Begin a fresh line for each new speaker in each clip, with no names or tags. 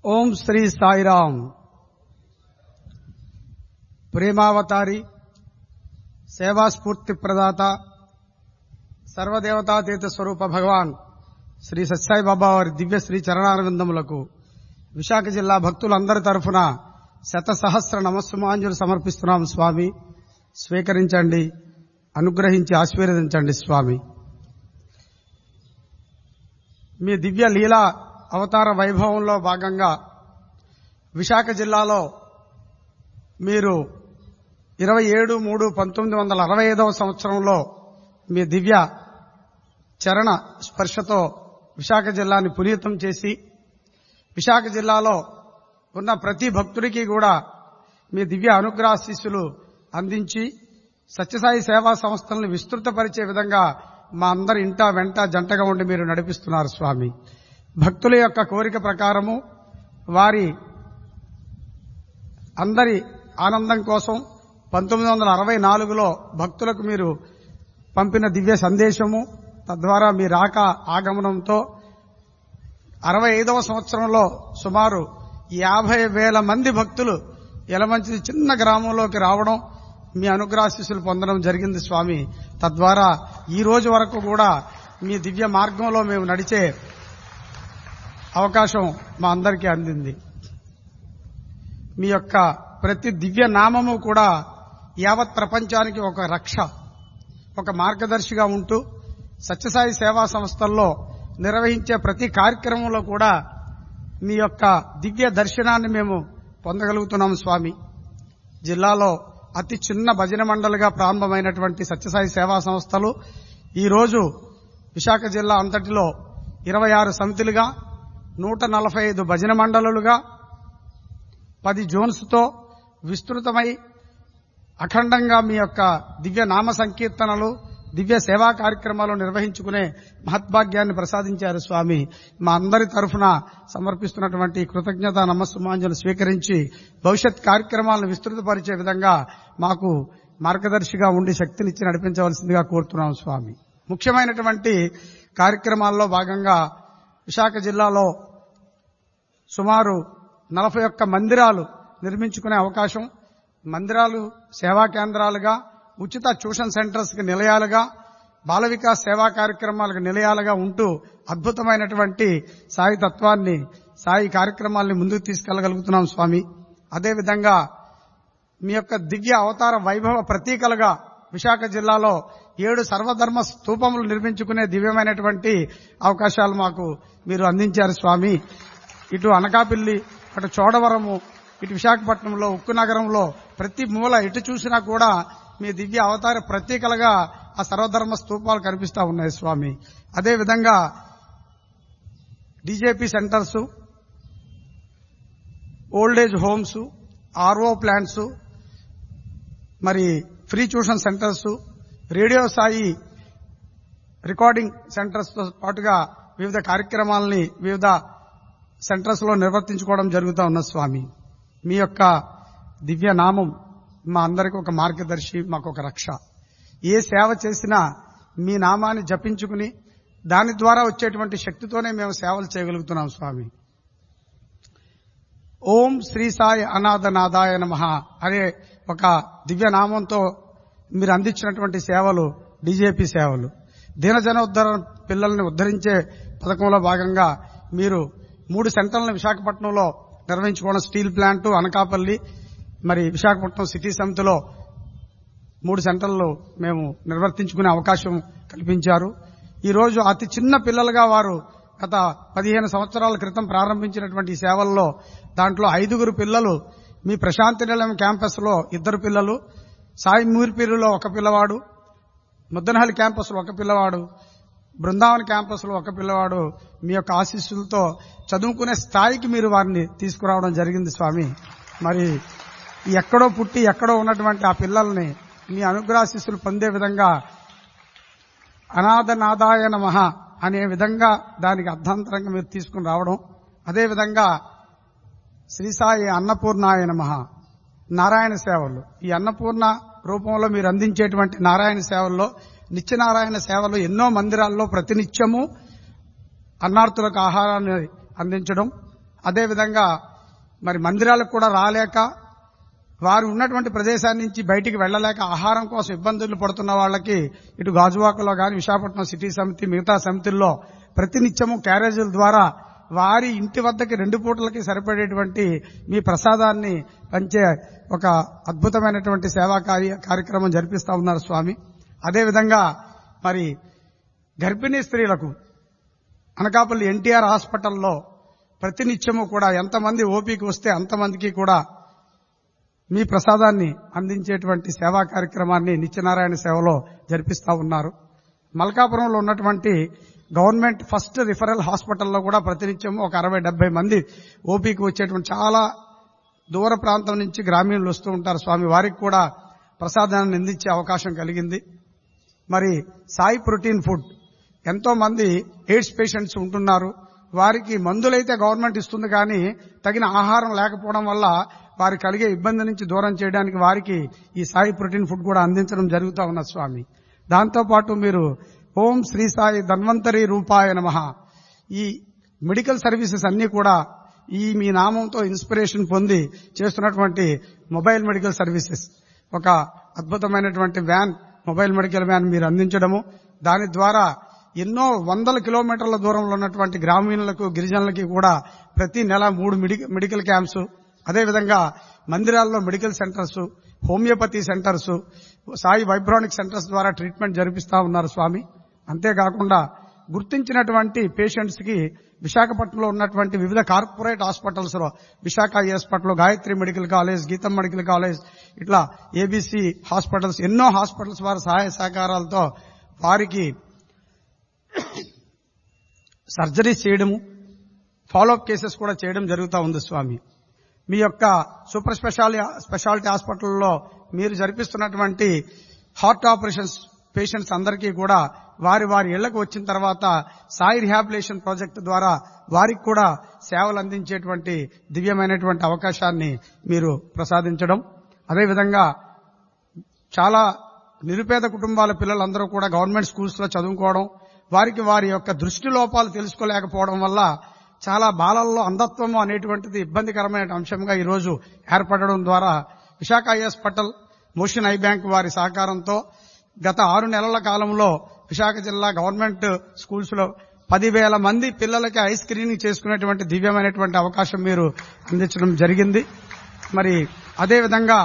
ఓం శ్రీ సాయిరాం ప్రేమావతారి సేవాస్ఫూర్తి ప్రదాత సర్వదేవతాతీత స్వరూప భగవాన్ శ్రీ సత్సాయి బాబా వారి దివ్య శ్రీ చరణారవిందములకు విశాఖ జిల్లా భక్తులందరి తరఫున శత సహస్ర నమస్సుమాంజులు సమర్పిస్తున్నాం స్వామి స్వీకరించండి అనుగ్రహించి ఆశీర్వదించండి స్వామి మీ దివ్య లీలా అవతార వైభవంలో భాగంగా విశాఖ జిల్లాలో మీరు ఇరవై ఏడు మూడు పంతొమ్మిది వందల అరవై ఐదవ సంవత్సరంలో మీ దివ్య చరణ స్పర్శతో విశాఖ జిల్లాని పునీతం చేసి విశాఖ జిల్లాలో ఉన్న ప్రతి భక్తుడికి కూడా మీ దివ్య అనుగ్రహాశీస్సులు అందించి సత్యసాయి సేవా సంస్థలను విస్తృతపరిచే విధంగా మా అందరి ఇంట వెంట జంటగా ఉండి మీరు నడిపిస్తున్నారు స్వామి భక్తుల యొక్క కోరిక ప్రకారము వారి అందరి ఆనందం కోసం పంతొమ్మిది వందల అరవై నాలుగులో భక్తులకు మీరు పంపిన దివ్య సందేశము తద్వారా మీ రాక ఆగమనంతో అరవై ఐదవ సంవత్సరంలో సుమారు యాభై వేల మంది భక్తులు ఎలమంచి చిన్న గ్రామంలోకి రావడం మీ అనుగ్రహాశిస్సులు పొందడం జరిగింది స్వామి తద్వారా ఈ రోజు వరకు కూడా మీ దివ్య మార్గంలో మేము నడిచే అవకాశం మా అందరికీ అందింది మీ యొక్క ప్రతి దివ్య నామము కూడా యావత్ ప్రపంచానికి ఒక రక్ష ఒక మార్గదర్శిగా ఉంటూ సత్యసాయి సేవా సంస్థల్లో నిర్వహించే ప్రతి కార్యక్రమంలో కూడా మీ యొక్క దివ్య దర్శనాన్ని మేము పొందగలుగుతున్నాం స్వామి జిల్లాలో అతి చిన్న భజన మండలిగా ప్రారంభమైనటువంటి సత్యసాయి సేవా సంస్థలు ఈ రోజు విశాఖ జిల్లా అంతటిలో ఇరవై ఆరు సమితులుగా నూట నలభై ఐదు భజన మండలులుగా పది జోన్స్తో విస్తృతమై అఖండంగా మీ యొక్క దివ్య నామ సంకీర్తనలు దివ్య సేవా కార్యక్రమాలు నిర్వహించుకునే మహద్భాగ్యాన్ని ప్రసాదించారు స్వామి మా అందరి తరఫున సమర్పిస్తున్నటువంటి కృతజ్ఞత నమస్సుమాంజలు స్వీకరించి భవిష్యత్ కార్యక్రమాలను విస్తృతపరిచే విధంగా మాకు మార్గదర్శిగా ఉండి శక్తినిచ్చి నడిపించవలసిందిగా కోరుతున్నాం స్వామి ముఖ్యమైనటువంటి కార్యక్రమాల్లో భాగంగా విశాఖ జిల్లాలో సుమారు నలభై ఒక్క మందిరాలు నిర్మించుకునే అవకాశం మందిరాలు సేవా కేంద్రాలుగా ఉచిత ట్యూషన్ సెంటర్స్ కి నిలయాలుగా బాల వికాస్ సేవా కార్యక్రమాలకు నిలయాలుగా ఉంటూ అద్భుతమైనటువంటి సాయి తత్వాన్ని సాయి కార్యక్రమాల్ని ముందుకు తీసుకెళ్లగలుగుతున్నాం స్వామి అదేవిధంగా మీ యొక్క దివ్య అవతార వైభవ ప్రతీకలుగా విశాఖ జిల్లాలో ఏడు సర్వధర్మ స్తూపములు నిర్మించుకునే దివ్యమైనటువంటి అవకాశాలు మాకు మీరు అందించారు స్వామి ఇటు అనకాపల్లి అటు చోడవరము ఇటు విశాఖపట్నంలో ఉక్కు నగరంలో ప్రతి మూల ఎటు చూసినా కూడా మీ దివ్య అవతార ప్రతీకలుగా ఆ సర్వధర్మ స్తూపాలు కనిపిస్తా ఉన్నాయి స్వామి అదేవిధంగా డీజేపీ centres old age homes RO plants మరి free tuition centres radio Sai recording centres తో పాటుగా వివిధ కార్యక్రమాలని వివిధ సెంటర్స్ లో నిర్వర్తించుకోవడం జరుగుతూ ఉన్న స్వామి మీ యొక్క దివ్య నామం మా అందరికి ఒక మార్గదర్శి మాకు ఒక రక్ష ఏ సేవ చేసినా మీ నామాన్ని జపించుకుని దాని ద్వారా వచ్చేటువంటి శక్తితోనే మేము సేవలు చేయగలుగుతున్నాం స్వామి ఓం శ్రీ సాయి అనాథనాథాయ నమ అనే ఒక దివ్య నామంతో మీరు అందించినటువంటి సేవలు డీజేపీ సేవలు దీనజనోద్ధరణ పిల్లల్ని ఉద్ధరించే పథకంలో భాగంగా మీరు మూడు సెంటర్లను విశాఖపట్నంలో నిర్వహించుకోవడం స్టీల్ ప్లాంట్ అనకాపల్లి మరి విశాఖపట్నం సిటీ సమితిలో మూడు సెంటర్లు మేము నిర్వర్తించుకునే అవకాశం కల్పించారు ఈ రోజు అతి చిన్న పిల్లలుగా వారు గత పదిహేను సంవత్సరాల క్రితం ప్రారంభించినటువంటి ఈ సేవల్లో దాంట్లో ఐదుగురు పిల్లలు మీ ప్రశాంతి నిలయం క్యాంపస్ లో ఇద్దరు పిల్లలు సాయి మూర్పీరులో ఒక పిల్లవాడు ముద్దనహల్లి క్యాంపస్ లో ఒక పిల్లవాడు బృందావన్ క్యాంపస్ లో ఒక పిల్లవాడు మీ యొక్క ఆశీస్సులతో చదువుకునే స్థాయికి మీరు వారిని తీసుకురావడం జరిగింది స్వామి మరి ఎక్కడో పుట్టి ఎక్కడో ఉన్నటువంటి ఆ పిల్లల్ని మీ అనుగ్రహాశీస్సులు పొందే విధంగా అనాథనాదాయ నమః అనే విధంగా దానికి అర్థాంతరంగా మీరు తీసుకుని రావడం అదేవిధంగా శ్రీసాయి అన్నపూర్ణాయ నమః నారాయణ సేవలు ఈ అన్నపూర్ణ రూపంలో మీరు అందించేటువంటి నారాయణ సేవల్లో నిత్యనారాయణ సేవలు ఎన్నో మందిరాల్లో ప్రతినిత్యము అన్నార్థులకు ఆహారాన్ని అందించడం అదేవిధంగా మరి మందిరాలకు కూడా రాలేక వారు ఉన్నటువంటి ప్రదేశాన్ని నుంచి బయటికి వెళ్లలేక ఆహారం కోసం ఇబ్బందులు పడుతున్న వాళ్ళకి ఇటు గాజువాకలో గాని విశాఖపట్నం సిటీ సమితి మిగతా సమితుల్లో ప్రతినిత్యము క్యారేజీల ద్వారా వారి ఇంటి వద్దకి రెండు పూటలకి సరిపడేటువంటి మీ ప్రసాదాన్ని పంచే ఒక అద్భుతమైనటువంటి సేవా కార్య కార్యక్రమం జరిపిస్తా ఉన్నారు స్వామి అదేవిధంగా మరి గర్భిణీ స్త్రీలకు అనకాపల్లి ఎన్టీఆర్ హాస్పిటల్లో ప్రతినిత్యము కూడా ఎంతమంది ఓపీకి వస్తే అంతమందికి కూడా మీ ప్రసాదాన్ని అందించేటువంటి సేవా కార్యక్రమాన్ని నిత్యనారాయణ సేవలో జరిపిస్తా ఉన్నారు మల్కాపురంలో ఉన్నటువంటి గవర్నమెంట్ ఫస్ట్ రిఫరల్ హాస్పిటల్లో కూడా ప్రతినిత్యం ఒక అరవై డెబ్బై మంది ఓపీకి వచ్చేటువంటి చాలా దూర ప్రాంతం నుంచి గ్రామీణులు వస్తూ ఉంటారు స్వామి వారికి కూడా ప్రసాదాన్ని అందించే అవకాశం కలిగింది మరి సాయి ప్రోటీన్ ఫుడ్ ఎంతో మంది ఎయిడ్స్ పేషెంట్స్ ఉంటున్నారు వారికి మందులైతే గవర్నమెంట్ ఇస్తుంది కానీ తగిన ఆహారం లేకపోవడం వల్ల వారికి కలిగే ఇబ్బంది నుంచి దూరం చేయడానికి వారికి ఈ సాయి ప్రోటీన్ ఫుడ్ కూడా అందించడం జరుగుతూ ఉన్నది స్వామి దాంతోపాటు మీరు ఓం శ్రీ సాయి ధన్వంతరి రూపాయ నమ ఈ మెడికల్ సర్వీసెస్ అన్ని కూడా ఈ మీ నామంతో ఇన్స్పిరేషన్ పొంది చేస్తున్నటువంటి మొబైల్ మెడికల్ సర్వీసెస్ ఒక అద్భుతమైనటువంటి వ్యాన్ మొబైల్ మెడికల్ వ్యాన్ మీరు అందించడము దాని ద్వారా ఎన్నో వందల కిలోమీటర్ల దూరంలో ఉన్నటువంటి గ్రామీణులకు గిరిజనులకి కూడా ప్రతి నెల మూడు మెడికల్ క్యాంప్స్ అదేవిధంగా మందిరాల్లో medical centres homeopathy centres Sai vibronic centres ద్వారా ట్రీట్మెంట్ జరిపిస్తా ఉన్నారు స్వామి అంతేకాకుండా గుర్తించినటువంటి పేషెంట్స్ కి విశాఖపట్నంలో ఉన్నటువంటి వివిధ కార్పొరేట్ హాస్పిటల్స్ లో Visakha hospital Gayatri medical college Gitam medical college ఇట్లా ఏబీసీ హాస్పిటల్స్ ఎన్నో హాస్పిటల్స్ వారి సహాయ సహకారాలతో వారికి సర్జరీస్ చేయడము ఫాలోఅప్ కేసెస్ కూడా చేయడం జరుగుతూ ఉంది స్వామి మీ యొక్క సూపర్ స్పెషాలి స్పెషాలిటీ హాస్పిటల్లో మీరు జరిపిస్తున్నటువంటి హార్ట్ ఆపరేషన్స్ పేషెంట్స్ అందరికీ కూడా వారి వారి ఇళ్లకు వచ్చిన తర్వాత సాయి రిహాబిలేషన్ ప్రాజెక్టు ద్వారా వారికి కూడా సేవలు అందించేటువంటి దివ్యమైనటువంటి అవకాశాన్ని మీరు ప్రసాదించడం అదేవిధంగా చాలా నిరుపేద కుటుంబాల పిల్లలందరూ కూడా గవర్నమెంట్ స్కూల్స్ లో చదువుకోవడం వారికి వారి యొక్క దృష్టి లోపాలు తెలుసుకోలేకపోవడం వల్ల చాలా బాలల్లో అంధత్వము అనేటువంటిది ఇబ్బందికరమైన అంశంగా ఈ రోజు ఏర్పడడం ద్వారా విశాఖ ఐఎస్ పటల్ మోషన్ ఐ బ్యాంక్ వారి సహకారంతో గత ఆరు నెలల కాలంలో విశాఖ జిల్లా గవర్నమెంట్ స్కూల్స్ లో పదివేల మంది పిల్లలకి ఐ స్క్రీనింగ్ చేసుకునేటువంటి దివ్యమైనటువంటి అవకాశం మీరు అందించడం జరిగింది మరి అదేవిధంగా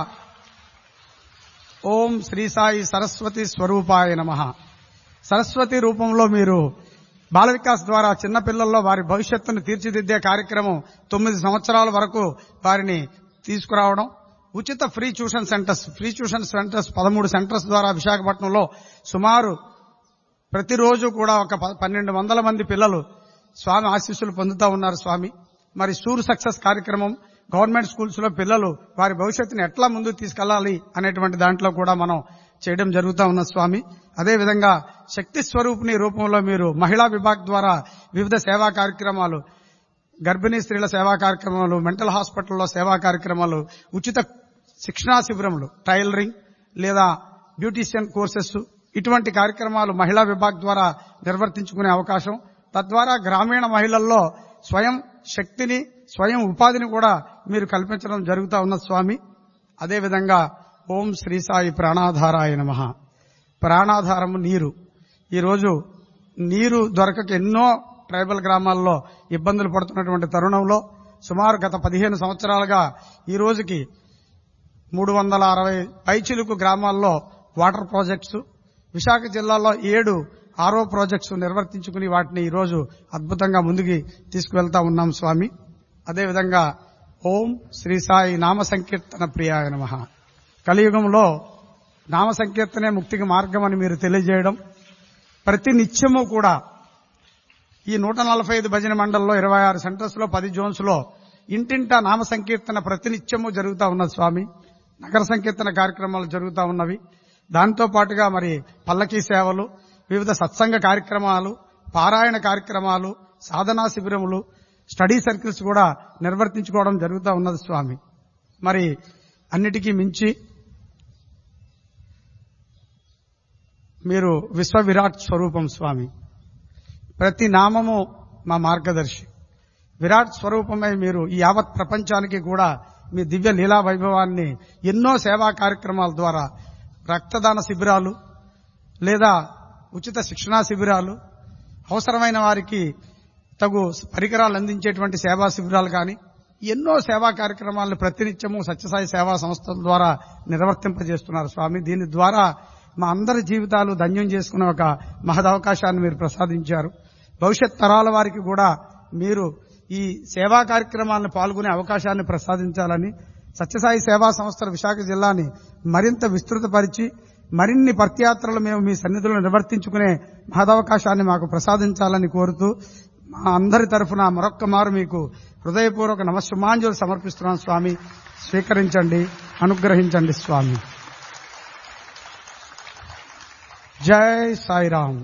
ఓం శ్రీ సాయి సరస్వతి స్వరూపాయ నమ సరస్వతి రూపంలో మీరు బాల వికాస్ ద్వారా చిన్నపిల్లల్లో వారి భవిష్యత్తును తీర్చిదిద్దే కార్యక్రమం తొమ్మిది సంవత్సరాల వరకు వారిని తీసుకురావడం ఉచిత free tuition centres free tuition centres పదమూడు సెంటర్స్ ద్వారా విశాఖపట్నంలో సుమారు ప్రతిరోజు కూడా ఒక పన్నెండు వందల మంది పిల్లలు స్వామి ఆశీస్సులు పొందుతూ ఉన్నారు స్వామి మరి సూర్ సక్సెస్ కార్యక్రమం గవర్నమెంట్ స్కూల్స్ లో పిల్లలు వారి భవిష్యత్తుని ఎట్లా ముందుకు తీసుకెళ్లాలి అనేటువంటి దాంట్లో కూడా మనం చేయడం జరుగుతూ ఉన్న స్వామి అదేవిధంగా శక్తి స్వరూపిణి రూపంలో మీరు మహిళా విభాగ్ ద్వారా వివిధ సేవా కార్యక్రమాలు గర్భిణీ స్త్రీల సేవా కార్యక్రమాలు మెంటల్ హాస్పిటల్లో సేవా కార్యక్రమాలు ఉచిత శిక్షణా శిబిరములు టైలరింగ్ లేదా బ్యూటీషియన్ కోర్సెస్ ఇటువంటి కార్యక్రమాలు మహిళా విభాగ్ ద్వారా నిర్వర్తించుకునే అవకాశం తద్వారా గ్రామీణ మహిళల్లో స్వయం శక్తిని స్వయం ఉపాధిని కూడా మీరు కల్పించడం జరుగుతూ ఉన్న స్వామి అదేవిధంగా ఓం శ్రీ సాయి ప్రాణాధారాయ నమ ప్రాణాధారము నీరు ఈరోజు నీరు దొరకక ఎన్నో ట్రైబల్ గ్రామాల్లో ఇబ్బందులు పడుతున్నటువంటి తరుణంలో సుమారు గత పదిహేను సంవత్సరాలుగా ఈ రోజుకి మూడు వందల అరవై పైచిలుకు గ్రామాల్లో వాటర్ ప్రాజెక్ట్స్ విశాఖ జిల్లాలో ఏడు ఆరో ప్రాజెక్ట్స్ నిర్వర్తించుకుని వాటిని ఈరోజు అద్భుతంగా ముందుకి తీసుకువెళ్తా ఉన్నాం స్వామి అదేవిధంగా ఓం శ్రీ సాయి నామ సంకీర్తన ప్రియాయ నమ కలియుగంలో నామ సంకీర్తనే ముక్తికి మార్గం అని మీరు తెలియజేయడం ప్రతి నిత్యము కూడా ఈ నూట నలభై ఐదు భజన మండలంలో ఇరవై ఆరు సెంటర్స్ లో పది జోన్స్ లో ఇంటింటా నామ సంకీర్తన ప్రతినిత్యము జరుగుతూ ఉన్నది స్వామి నగర సంకీర్తన కార్యక్రమాలు జరుగుతూ ఉన్నవి దాంతో పాటుగా మరి పల్లకీ సేవలు వివిధ సత్సంగ కార్యక్రమాలు పారాయణ కార్యక్రమాలు సాధనా శిబిరములు స్టడీ సర్కిల్స్ కూడా నిర్వర్తించుకోవడం జరుగుతూ ఉన్నది స్వామి మరి అన్నిటికీ మించి మీరు విశ్వ విరాట్ స్వరూపం స్వామి ప్రతి నామము మా మార్గదర్శి విరాట్ స్వరూపమై మీరు ఈ యావత్ ప్రపంచానికి కూడా మీ దివ్య లీలా వైభవాన్ని ఎన్నో సేవా కార్యక్రమాల ద్వారా రక్తదాన శిబిరాలు లేదా ఉచిత శిక్షణా శిబిరాలు అవసరమైన వారికి తగు పరికరాలు అందించేటువంటి సేవా శిబిరాలు కానీ ఎన్నో సేవా కార్యక్రమాలను ప్రతినిత్యము సత్యసాయి సేవా సంస్థల ద్వారా నిర్వర్తింపజేస్తున్నారు స్వామి దీని ద్వారా మా అందరి జీవితాలు ధన్యం చేసుకునే ఒక మహదవకాశాన్ని మీరు ప్రసాదించారు భవిష్యత్ తరాల వారికి కూడా మీరు ఈ సేవా కార్యక్రమాలను పాల్గొనే అవకాశాన్ని ప్రసాదించాలని సత్యసాయి సేవా సంస్థల విశాఖ జిల్లాని మరింత విస్తృతపరిచి మరిన్ని పర్తియాత్రలు మేము మీ సన్నిధిలో నిర్వర్తించుకునే మహదవకాశాన్ని మాకు ప్రసాదించాలని కోరుతూ మా అందరి తరఫున మరొక్క మారు మీకు హృదయపూర్వక నమస్సుమాంజలు సమర్పిస్తున్నాను స్వామి స్వీకరించండి అనుగ్రహించండి స్వామి జై Sairam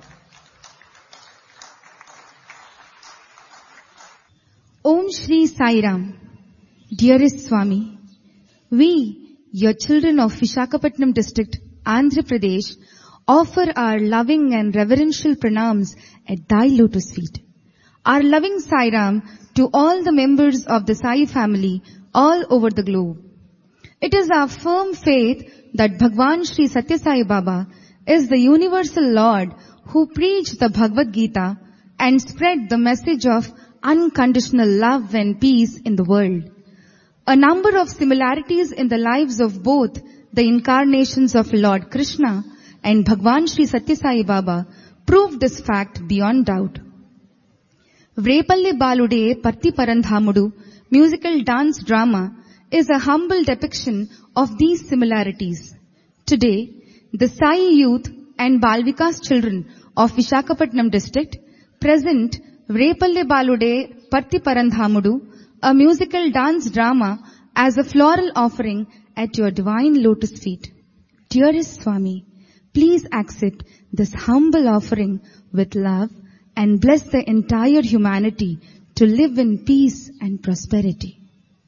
Om Shri Sai Ram. Dearest Swami, we, your children of Vishakhapatnam district, Andhra Pradesh, offer our loving and reverential pranams at thy lotus feet. Our loving Sai Ram to all the members of the Sai family all over the globe. It is our firm faith that Bhagwan Sri Satya Sai Baba is the universal Lord who preached the Bhagavad Gita and spread the message of unconditional love and peace in the world. A number of similarities in the lives of both the incarnations of Lord Krishna and Bhagwan Sri Satya Sai Baba prove this fact beyond doubt. Vrepalle Balude Parti Parandhamudu musical dance drama is a humble depiction of these similarities. Today, the Sai youth and Balvikas children of Vishakhapatnam district present Vrepalle Balude Parti Parandhamudu, a musical dance drama as a floral offering at your divine lotus feet. Dearest Swami, please accept this humble offering with love and bless the entire humanity to live in peace and prosperity.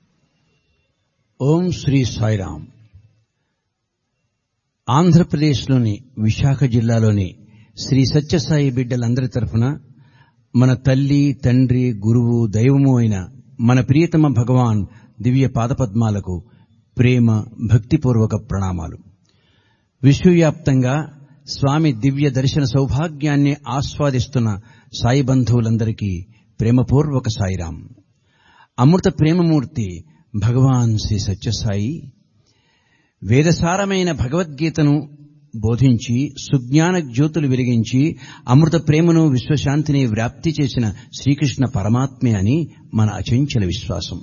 ఓం శ్రీ సాయిరామ్ ఆంధ్రప్రదేశ్లోని విశాఖ జిల్లాలోని శ్రీ సత్యసాయి బిడ్డలందరి తరఫున మన తల్లి తండ్రి గురువు దైవము అయిన మన ప్రియతమ భగవాన్ దివ్య పాదపద్మాలకు ప్రేమ భక్తిపూర్వక ప్రణామాలు విశ్వవ్యాప్తంగా స్వామి దివ్య దర్శన సౌభాగ్యాన్ని ఆస్వాదిస్తున్న సాయి బంధువులందరికీ ప్రేమపూర్వక సాయిరాం అమృత ప్రేమమూర్తి భగవాన్ శ్రీ సత్యసాయి వేదసారమైన భగవద్గీతను బోధించి సుజ్ఞాన జ్యోతులు వెలిగించి అమృత ప్రేమను విశ్వశాంతిని వ్యాప్తి చేసిన శ్రీకృష్ణ పరమాత్మే అని మన అచంచల విశ్వాసం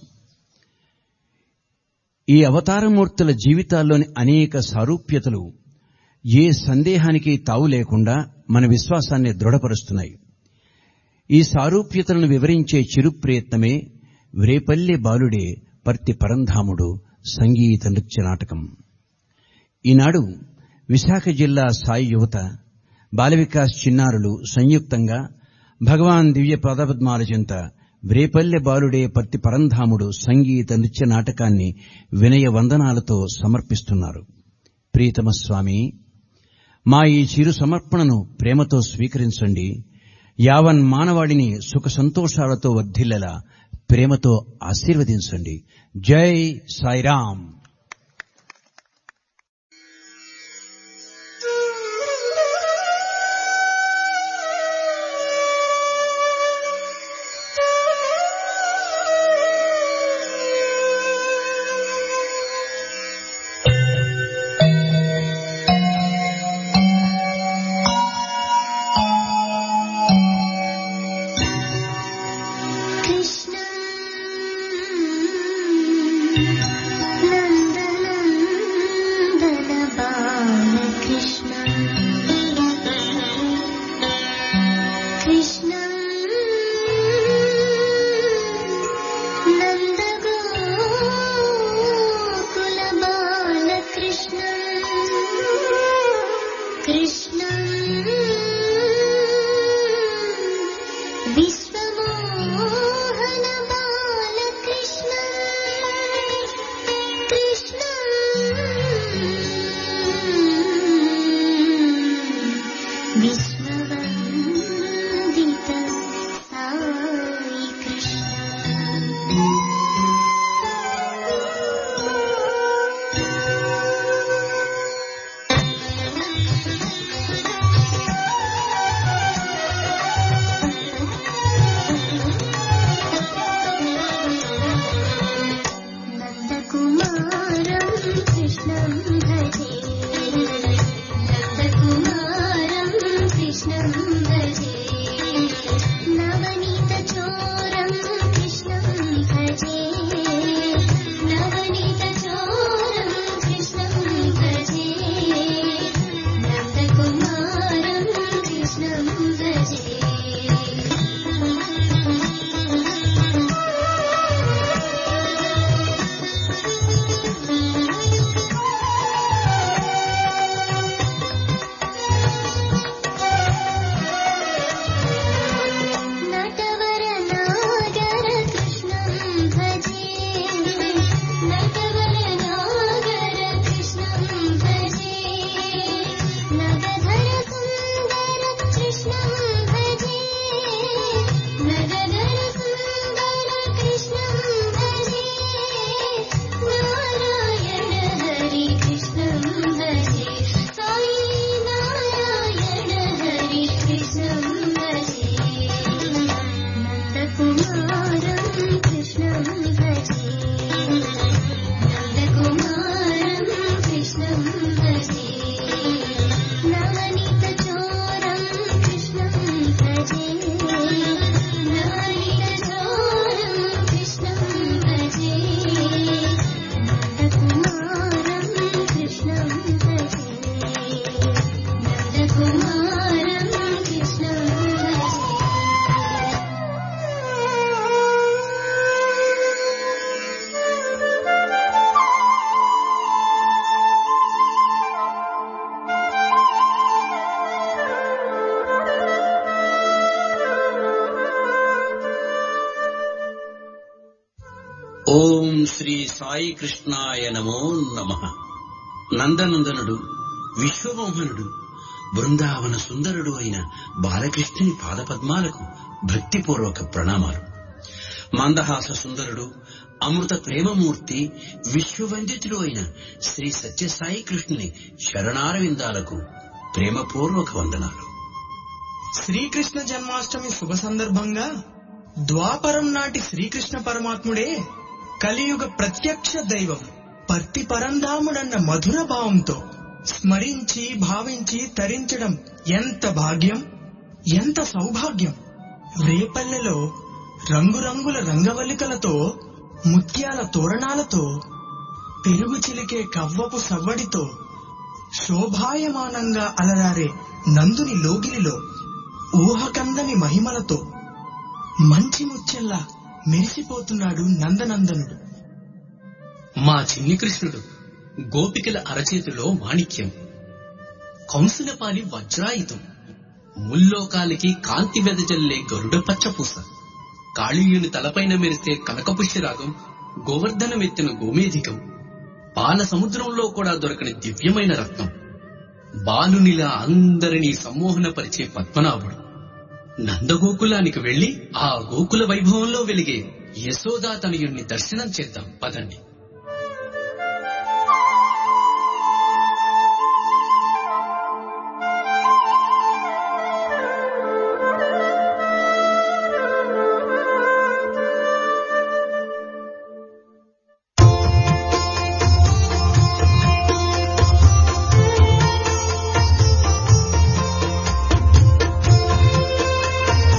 ఈ అవతారమూర్తుల జీవితాల్లోని అనేక సారూప్యతలు ఏ సందేహానికి తావు లేకుండా మన విశ్వాసాన్ని దృఢపరుస్తున్నాయి ఈ సారూప్యతలను వివరించే చిరు ప్రయత్నమే వ్రేపల్లె బాలుడే పర్తి పరంధాముడు సంగీత నృత్య నాటకం ఈనాడు విశాఖ జిల్లా సాయి యువత బాలవికాస్ చిన్నారులు సంయుక్తంగా భగవాన్ దివ్య పదపద్మాల చెంత వ్రేపల్లె బాలుడే పర్తి పరంధాముడు సంగీత నృత్య నాటకాన్ని వినయ వందనాలతో సమర్పిస్తున్నారు ప్రియతమ స్వామి మా ఈ చిరు సమర్పణను ప్రేమతో స్వీకరించండి యావన్ మానవాడిని సుఖ సంతోషాలతో వర్ధిల్లెలా ప్రేమతో ఆశీర్వదించండి జై సాయిరామ్
कृष्ण नन्दनन्दन बालकृष्ण कृष्ण नन्दगोकुल बालकृष्ण कृष्ण विश्वमोहन बालकृष्ण
ఓం శ్రీ సాయి కృష్ణాయ నమో నమ నందనందనుడు విశ్వమోహనుడు బృందావన సుందరుడు అయిన బాలకృష్ణుని పాదపద్మాలకు భక్తిపూర్వక ప్రణామాలు మందహాస సుందరుడు అమృత ప్రేమమూర్తి విశ్వవందితుడు అయిన శ్రీ సత్యసాయి కృష్ణుని శరణారవిందాలకు ప్రేమపూర్వక వందనాలు
శ్రీకృష్ణ జన్మాష్టమి శుభ సందర్భంగా ద్వాపరం నాటి శ్రీకృష్ణ పరమాత్ముడే కలియుగ ప్రత్యక్ష దైవం పర్తి పరంధాముడన్న మధుర భావంతో స్మరించి భావించి తరించడం ఎంత భాగ్యం ఎంత సౌభాగ్యం రేపల్లెలో రంగురంగుల రంగవల్లికలతో ముత్యాల తోరణాలతో పెరుగు చిలికే కవ్వపు సవ్వడితో శోభాయమానంగా అలరారే నందుని లోగిలిలో ఊహకందని మహిమలతో మంచి ముత్యంలా మెరిసిపోతున్నాడు నందనందనుడు
మా చిన్ని కృష్ణుడు గోపికల అరచేతిలో మాణిక్యం కంసులపాలి వజ్రాయుధం ముల్లోకాలకి కాంతి వెదజల్లే గరుడ పచ్చపూస కాళీయుని తలపైన మెరిసే కనకపుష్యరాగం గోవర్ధనమెత్తిన గోమేధికం పాల సముద్రంలో కూడా దొరకని దివ్యమైన రత్నం బాలునిలా అందరినీ సమ్మోహనపరిచే పద్మనాభుడు నందగోకులానికి వెళ్లి ఆ గోకుల వైభవంలో వెలిగే యశోదా తనయుణ్ణి దర్శనం చేద్దాం పదండి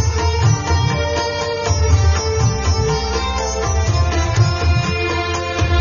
శ్రీ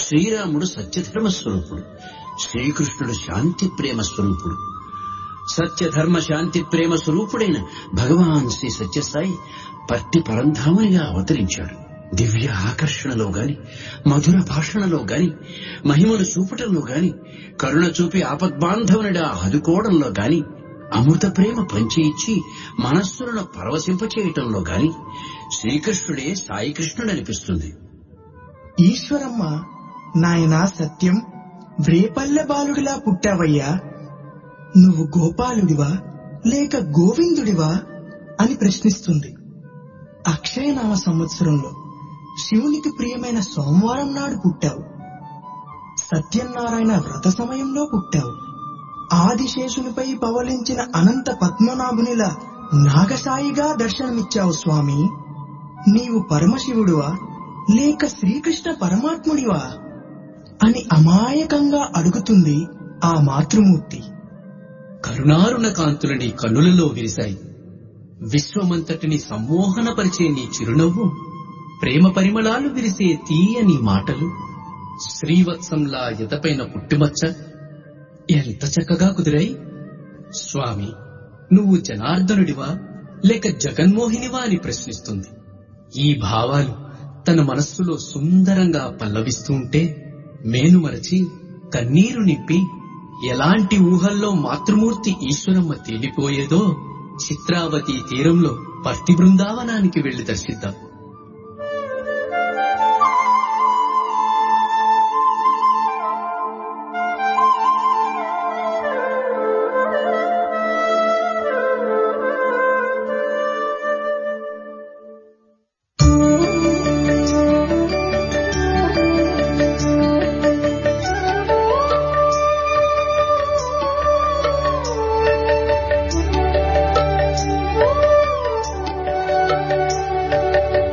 శ్రీరాముడు సత్యధర్మ స్వరూపుడు శ్రీకృష్ణుడు శాంతి ప్రేమ స్వరూపుడు సత్యధర్మ శాంతి ప్రేమ స్వరూపుడైన భగవాన్ శ్రీ సత్యసాయి పట్టి పరంధామునిగా అవతరించాడు దివ్య ఆకర్షణలో గాని మధుర భాషణలో గాని మహిమను చూపటంలో గాని కరుణ చూపి ఆపద్బాంధవునిడా ఆదుకోవడంలో గాని అమృత ప్రేమ పంచి ఇచ్చి మనస్సులను పరవశింపచేయటంలో గాని శ్రీకృష్ణుడే సాయి కృష్ణుడు అనిపిస్తుంది
ఈశ్వరమ్మ నాయనా సత్యం వ్రేపల్లె బాలుడిలా పుట్టావయ్యా నువ్వు గోపాలుడివా లేక గోవిందుడివా అని ప్రశ్నిస్తుంది అక్షయనామ సంవత్సరంలో శివునికి ప్రియమైన సోమవారం నాడు పుట్టావు సత్యనారాయణ వ్రత సమయంలో పుట్టావు ఆదిశేషునిపై పవలించిన అనంత పద్మనాభునిలా నాగసాయిగా దర్శనమిచ్చావు స్వామి నీవు పరమశివుడువా లేక శ్రీకృష్ణ పరమాత్ముడివా అని అమాయకంగా అడుగుతుంది ఆ మాతృమూర్తి
కరుణారుణ కాంతులు నీ కన్నులలో విరిశాయి విశ్వమంతటిని సమ్మోహనపరిచే నీ చిరునవ్వు ప్రేమ పరిమళాలు విరిసే తీయని మాటలు శ్రీవత్సంలా ఎదపైన పుట్టుమచ్చ ఎంత చక్కగా కుదిరాయి స్వామి నువ్వు జనార్దనుడివా లేక జగన్మోహినివా అని ప్రశ్నిస్తుంది ఈ భావాలు తన మనస్సులో సుందరంగా పల్లవిస్తూ ఉంటే మేను మరచి కన్నీరు నింపి ఎలాంటి ఊహల్లో మాతృమూర్తి ఈశ్వరమ్మ తేలిపోయేదో చిత్రావతి తీరంలో పర్తి బృందావనానికి వెళ్లి దర్శిద్దాం
Thank you.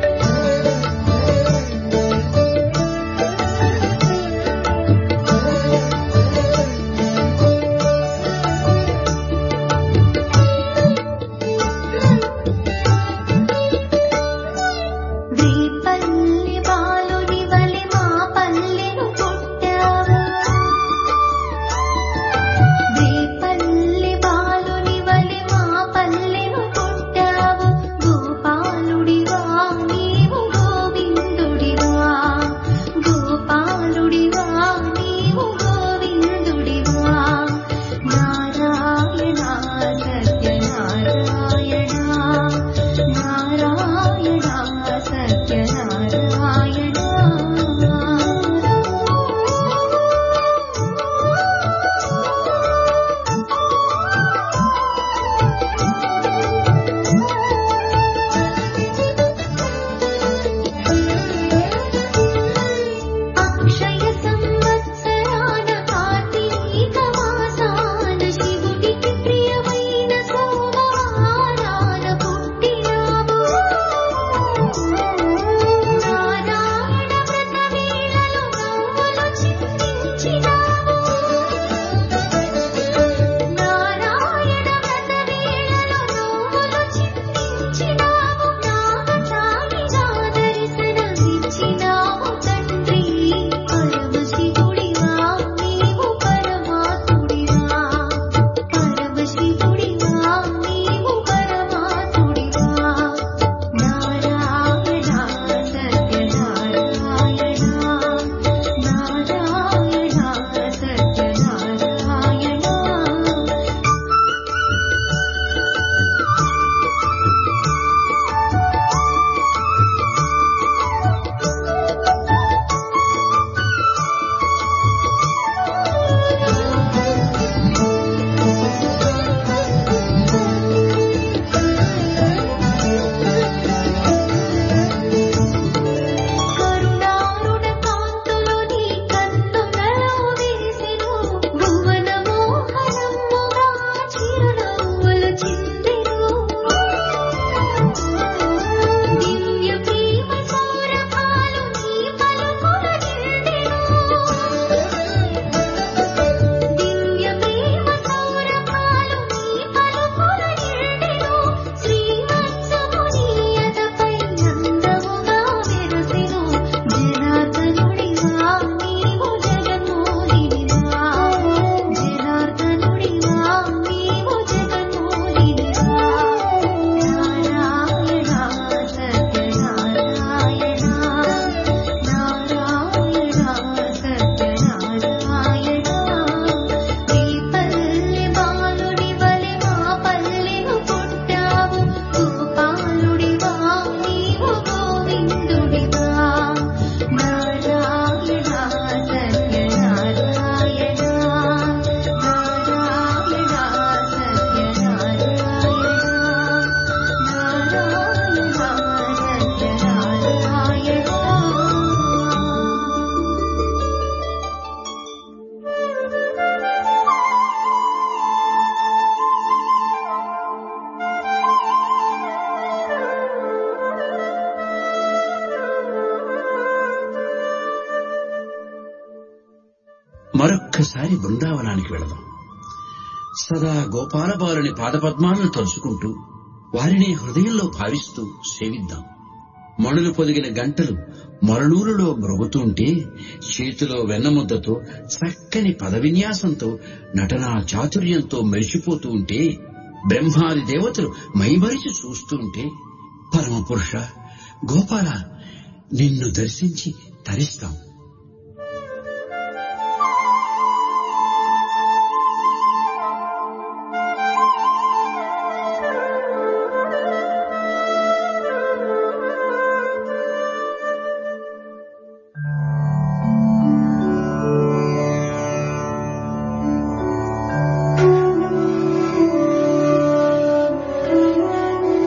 ఒక్కసారి బృందావనానికి వెళదాం సదా గోపాలబాలుని పాదపద్మాలను తలుచుకుంటూ వారిని హృదయంలో భావిస్తూ సేవిద్దాం మణులు పొదిగిన గంటలు మరళూరులో మ్రొగుతుంటే చేతిలో వెన్నముద్దతో చక్కని పదవిన్యాసంతో నటనా చాతుర్యంతో మెరిసిపోతూ ఉంటే బ్రహ్మాది దేవతలు మైమరిచి చూస్తుంటే పరమపురుష గోపాల నిన్ను దర్శించి తరిస్తాం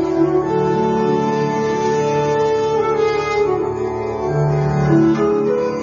ఆ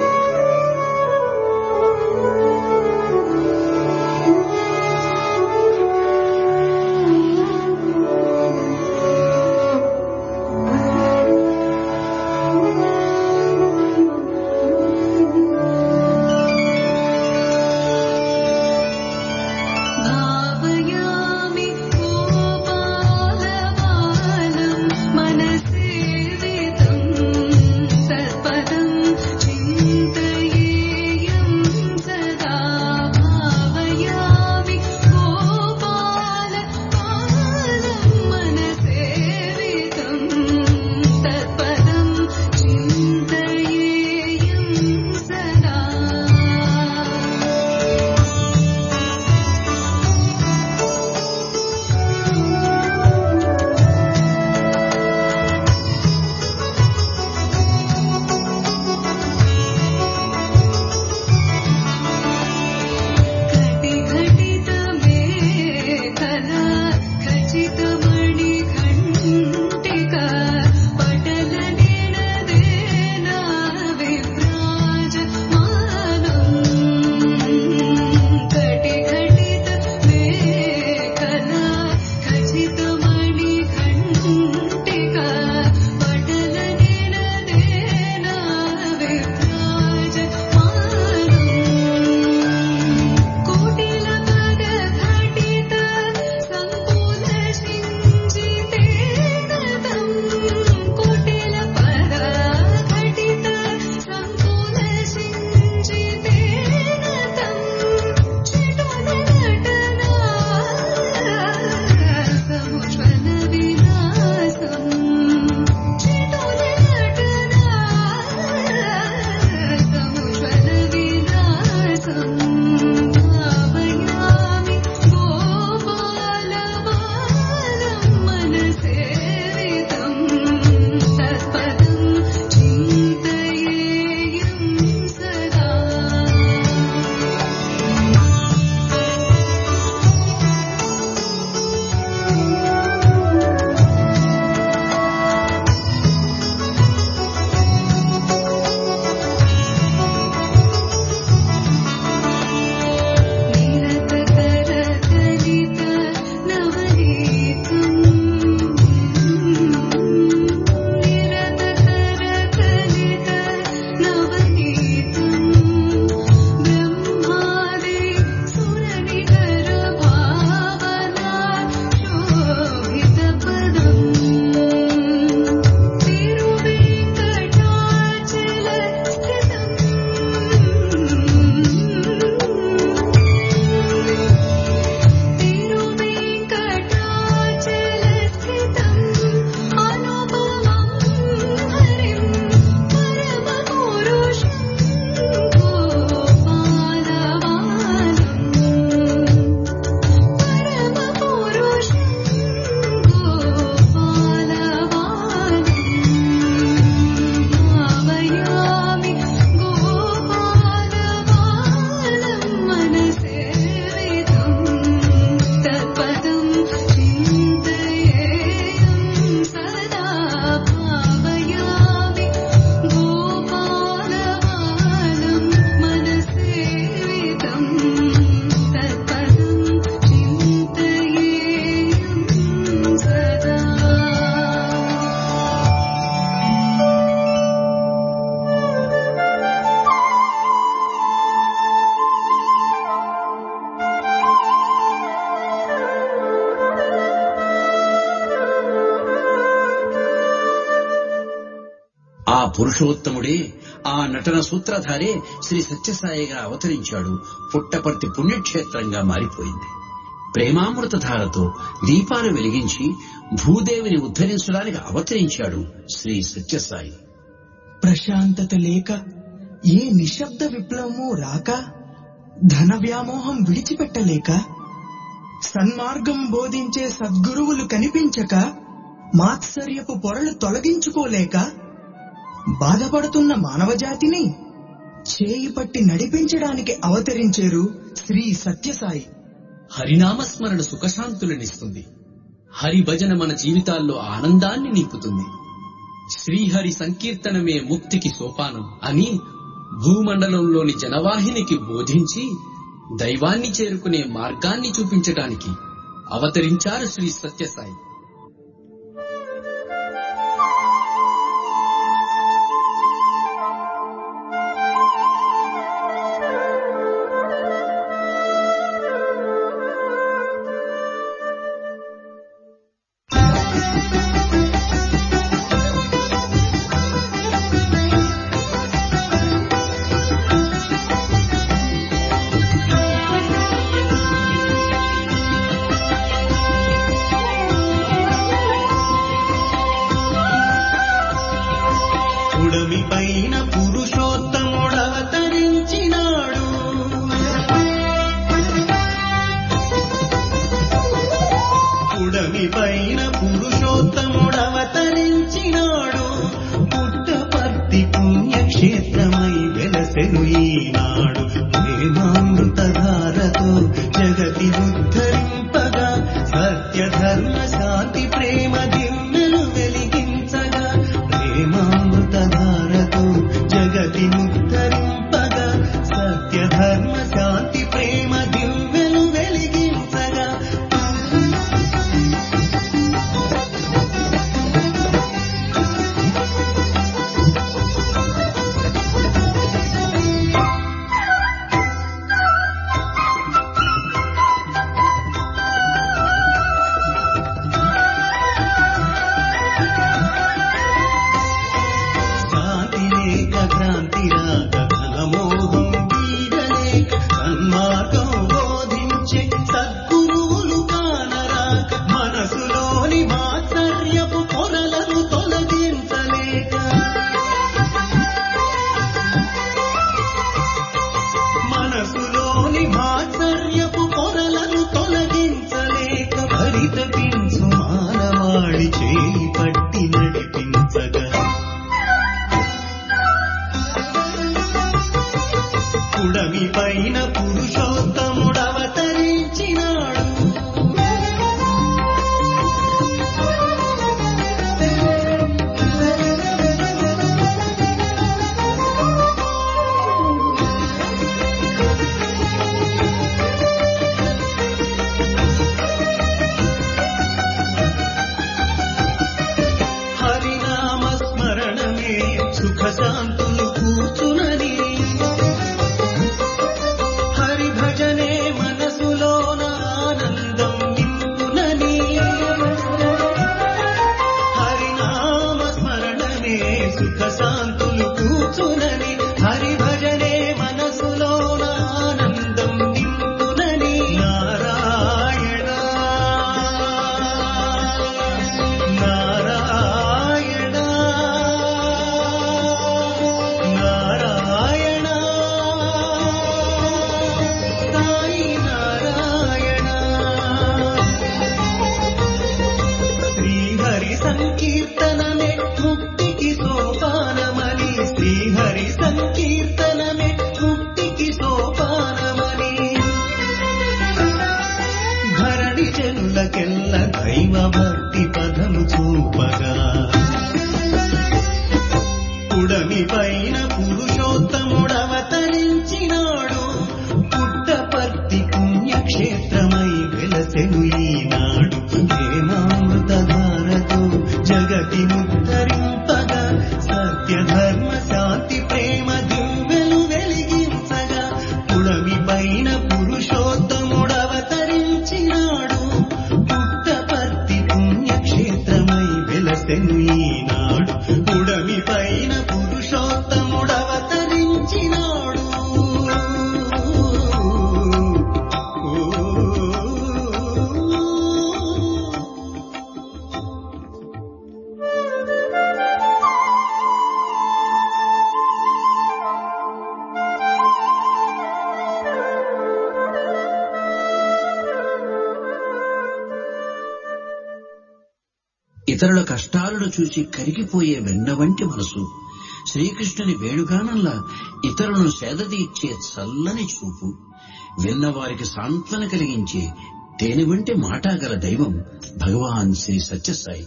పురుషోత్తముడే ఆ నటన సూత్రధారే శ్రీ సత్యసాయిగా అవతరించాడు పుట్టపర్తి పుణ్యక్షేత్రంగా మారిపోయింది ప్రేమామృతధారతో దీపాలు వెలిగించి భూదేవిని ఉద్ధరించడానికి అవతరించాడు శ్రీ సత్యసాయి
ప్రశాంతత లేక ఏ నిశ్శబ్ద విప్లవము రాక ధన వ్యామోహం విడిచిపెట్టలేక సన్మార్గం బోధించే సద్గురువులు కనిపించక మాత్సర్యపు పొరలు తొలగించుకోలేక బాధపడుతున్న మానవజాతిని చేయి పట్టి నడిపించడానికి అవతరించారు శ్రీ సత్యసాయి
హరినామస్మరణ సుఖశాంతులనిస్తుంది హరి భజన మన జీవితాల్లో ఆనందాన్ని నింపుతుంది శ్రీహరి సంకీర్తనమే ముక్తికి సోపానం అని భూమండలంలోని జనవాహినికి బోధించి దైవాన్ని చేరుకునే మార్గాన్ని చూపించడానికి అవతరించారు శ్రీ సత్యసాయి
ఉడమి పైన పురుషోత్తముడవతరించినాడు ఉడమి పైన పురుషోత్తముడవతరించినాడు పుట్టపర్తి పుణ్యక్షేత్రమై వెలసెను ఈనాడు ప్రేమామృతధారతో జగతి ఉద్ధరింపగా సత్య ధర్మ శాంతి ప్రేమ దిన్నెలు వెలిగించగా ప్రేమామృతధారతో జగతి ఉద్ధరింపగా సత్య ధర్మ శాంతి ప్రేమ దివ్యలు వెలిగించగా శాంతి లేక క్రాంతి రాక ఫలమోహం వీడలేక సన్మార్గం బోధించే సద్గురువులు కానరాక మనసులోని మాత్సర్యపు పొరలను తొలగించలేక మనసులోని మాత్సర్యపు పొరలను తొలగించలేక పరితపించు మానవాళి చేయి పట్టి నడిపించగా కుడమి పైన పురుషోత్తముడవతరించినాడు హరినామ స్మరణమే సుఖ శాంతులు కూర్చునని హరి భజనే మనసులోన ఆనందం నింపునని హరినామ స్మరణమే సుఖ శాంతులు కూర్చునని హరి భజనే మనసులోన ఆనందం నింపునని నారాయణ నారాయణ నారాయణ సాయి నారాయణ శ్రీహరి సంకీర్తనమే ముక్తికి సోపానమని శ్రీహరి సంకీర్తనమే ముక్తికి సోపానమని ధరణి చెల్లులకెల్ల దైవ భక్తి పదము చూపగా ఉడమి పైన పురుషోత్తముడవతరించినాడు పుట్టపర్తి పుణ్యక్షేత్రమై వెలసెను ఈనాడు ప్రేమామృతధారతో జగతి ముద్ధరింపగా సత్య ధర్మ శాంతి ప్రేమ దివ్యలు వెలిగించగా పుడమి పైన పురుషోత్తముడవతరించినాడు పుట్టపర్తి పుణ్యక్షేత్రమై వెలసెను ఈనాడు పుడమి పైన
ఇతరుల కష్టాలను చూసి కరిగిపోయే వెన్న వంటి మనసు శ్రీకృష్ణుని వేణుగానంలా ఇతరులను సేదతీర్చే చల్లని చూపు విన్నవారికి సాంత్వన కలిగించే తేనె వంటి మాటాగల దైవం భగవాన్ శ్రీ సత్యసాయి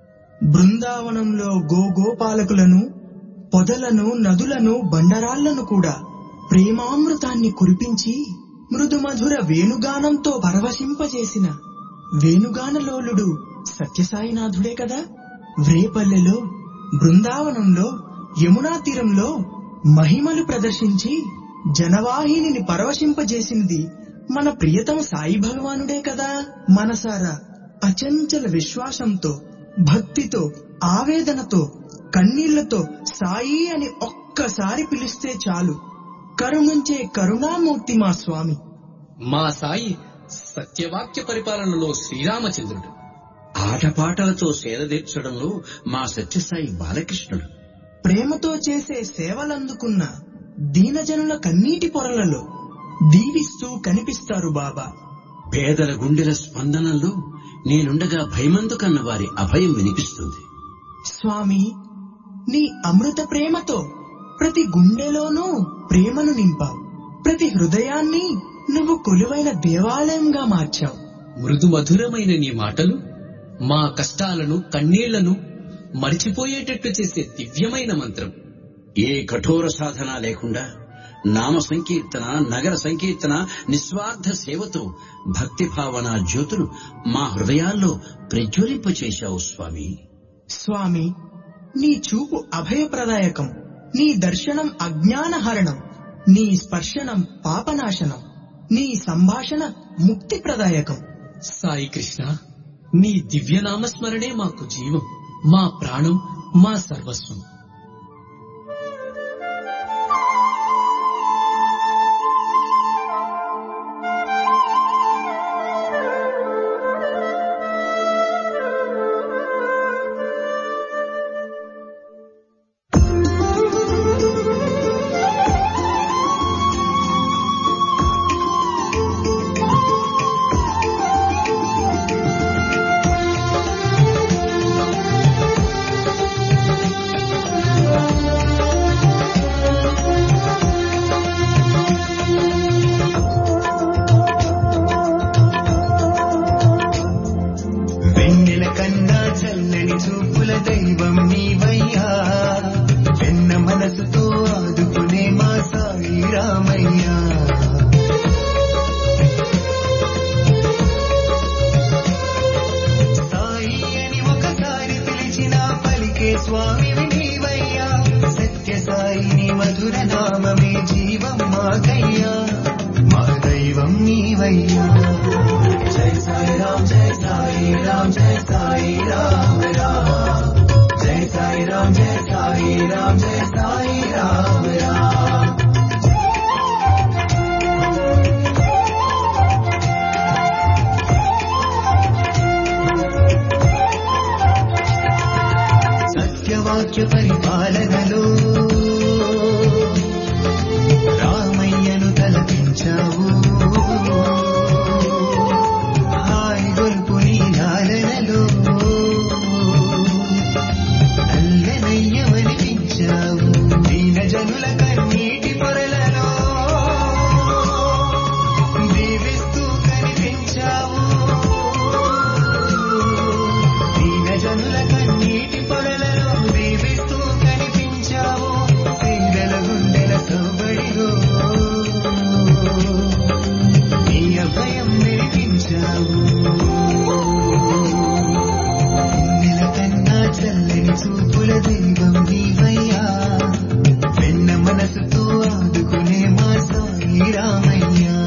బృందావనంలో గోగోపాలకులను పొదలను నదులను బండరాళ్లను కూడా ప్రేమామృతాన్ని కురిపించి మృదుమధుర వేణుగానంతో పరవశింపజేసిన వేణుగానలోలుడు సత్యసాయినాథుడే కదా వ్రేపల్లెలో బృందావనంలో యమునా తీరంలో మహిమలు ప్రదర్శించి జనవాహినిని పరవశింపజేసినది మన ప్రియతమ సాయి భగవానుడే కదా మనసారా అచంచల విశ్వాసంతో భక్తితో ఆవేదనతో కన్నీళ్లతో సాయి అని ఒక్కసారి పిలిస్తే చాలు కరుణించే కరుణామూర్తి మా స్వామి
మా సాయి సత్యవాక్య పరిపాలనలో శ్రీరామచంద్రుడు
ఆటపాటలతో సేదతీర్చడంలో మా సత్యసాయి బాలకృష్ణుడు
ప్రేమతో చేసే సేవలందుకున్న దీనజనుల కన్నీటి పొరలలో దీవిస్తూ కనిపిస్తారు బాబా
పేదల గుండెల స్పందనల్లో నేనుండగా భయమందుకన్న వారి అభయం వినిపిస్తుంది
స్వామి నీ అమృత ప్రేమతో ప్రతి గుండెలోనూ ప్రేమను నింపావు ప్రతి హృదయాన్ని నువ్వు కొలువైన దేవాలయంగా మార్చావు
మృదు మధురమైన నీ మాటలు మా కష్టాలను కన్నీళ్లను మరిచిపోయేటట్టు చేసే దివ్యమైన మంత్రం
ఏ కఠోర సాధన లేకుండా నామ సంకీర్తన నగర సంకీర్తన నిస్వార్థ సేవతో భక్తి భావన జ్యోతులు మా హృదయాల్లో ప్రజ్వలింపచేశావు స్వామి
స్వామి నీ చూపు అభయప్రదాయకం నీ దర్శనం అజ్ఞానహరణం నీ స్పర్శనం పాపనాశనం నీ సంభాషణ ముక్తిప్రదాయకం
సాయి కృష్ణ నీ దివ్యనామస్మరణే మాకు జీవం మా ప్రాణం మా సర్వస్వం
వెన్నెల కన్నా చల్లని చూపుల దైవం నీవయ్యా వెన్న మనసుతో ఆదుకునే మా సాయి రామయ్యా సాయి అని ఒకసారి పిలిచిన పలికే స్వామి నీవయ్యా సత్య సాయిని మధుర నామమే జీవం మాకయ్యా మా దైవం నీవయ్యా జై సాయి రామ్ జై సాయి రామ్ జై సాయి రామ్ రామ్ జై సాయి రామ్ జై సాయి రామ్ జై సాయి రామ్ రామ్ సత్యవాక్య పరిపాలనలో రామయ్యను తలపించావు హాయి గొల్పు నీ లాలనలో అల్లనయ్యవనిపించావు దీన జనుల కన్నీటి పొరలలో దీవిస్తూ కనిపించావు దీన జనుల కన్నీటి పొరలలో దీవిస్తూ కనిపించావు పేదల గుండెల సౌబడిలో నీ అభయం మెరిపించావు వెన్నెల కన్నా చల్లని చూపుల దైవం నీవయ్యా వెన్న మనసుతో ఆదుకునే మా సాయి రామయ్యా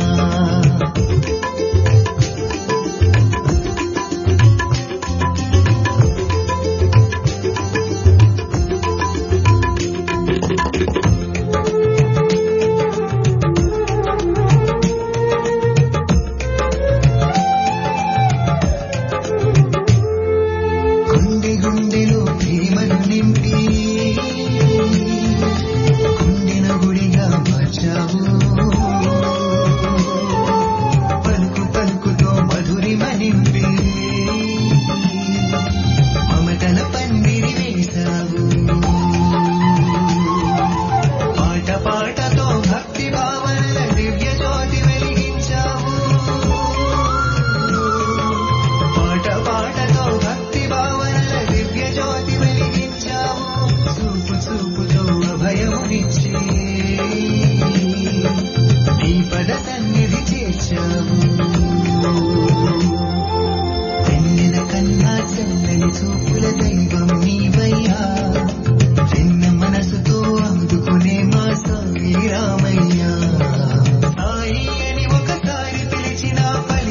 గుండె గుండెలో ప్రేమను నింపి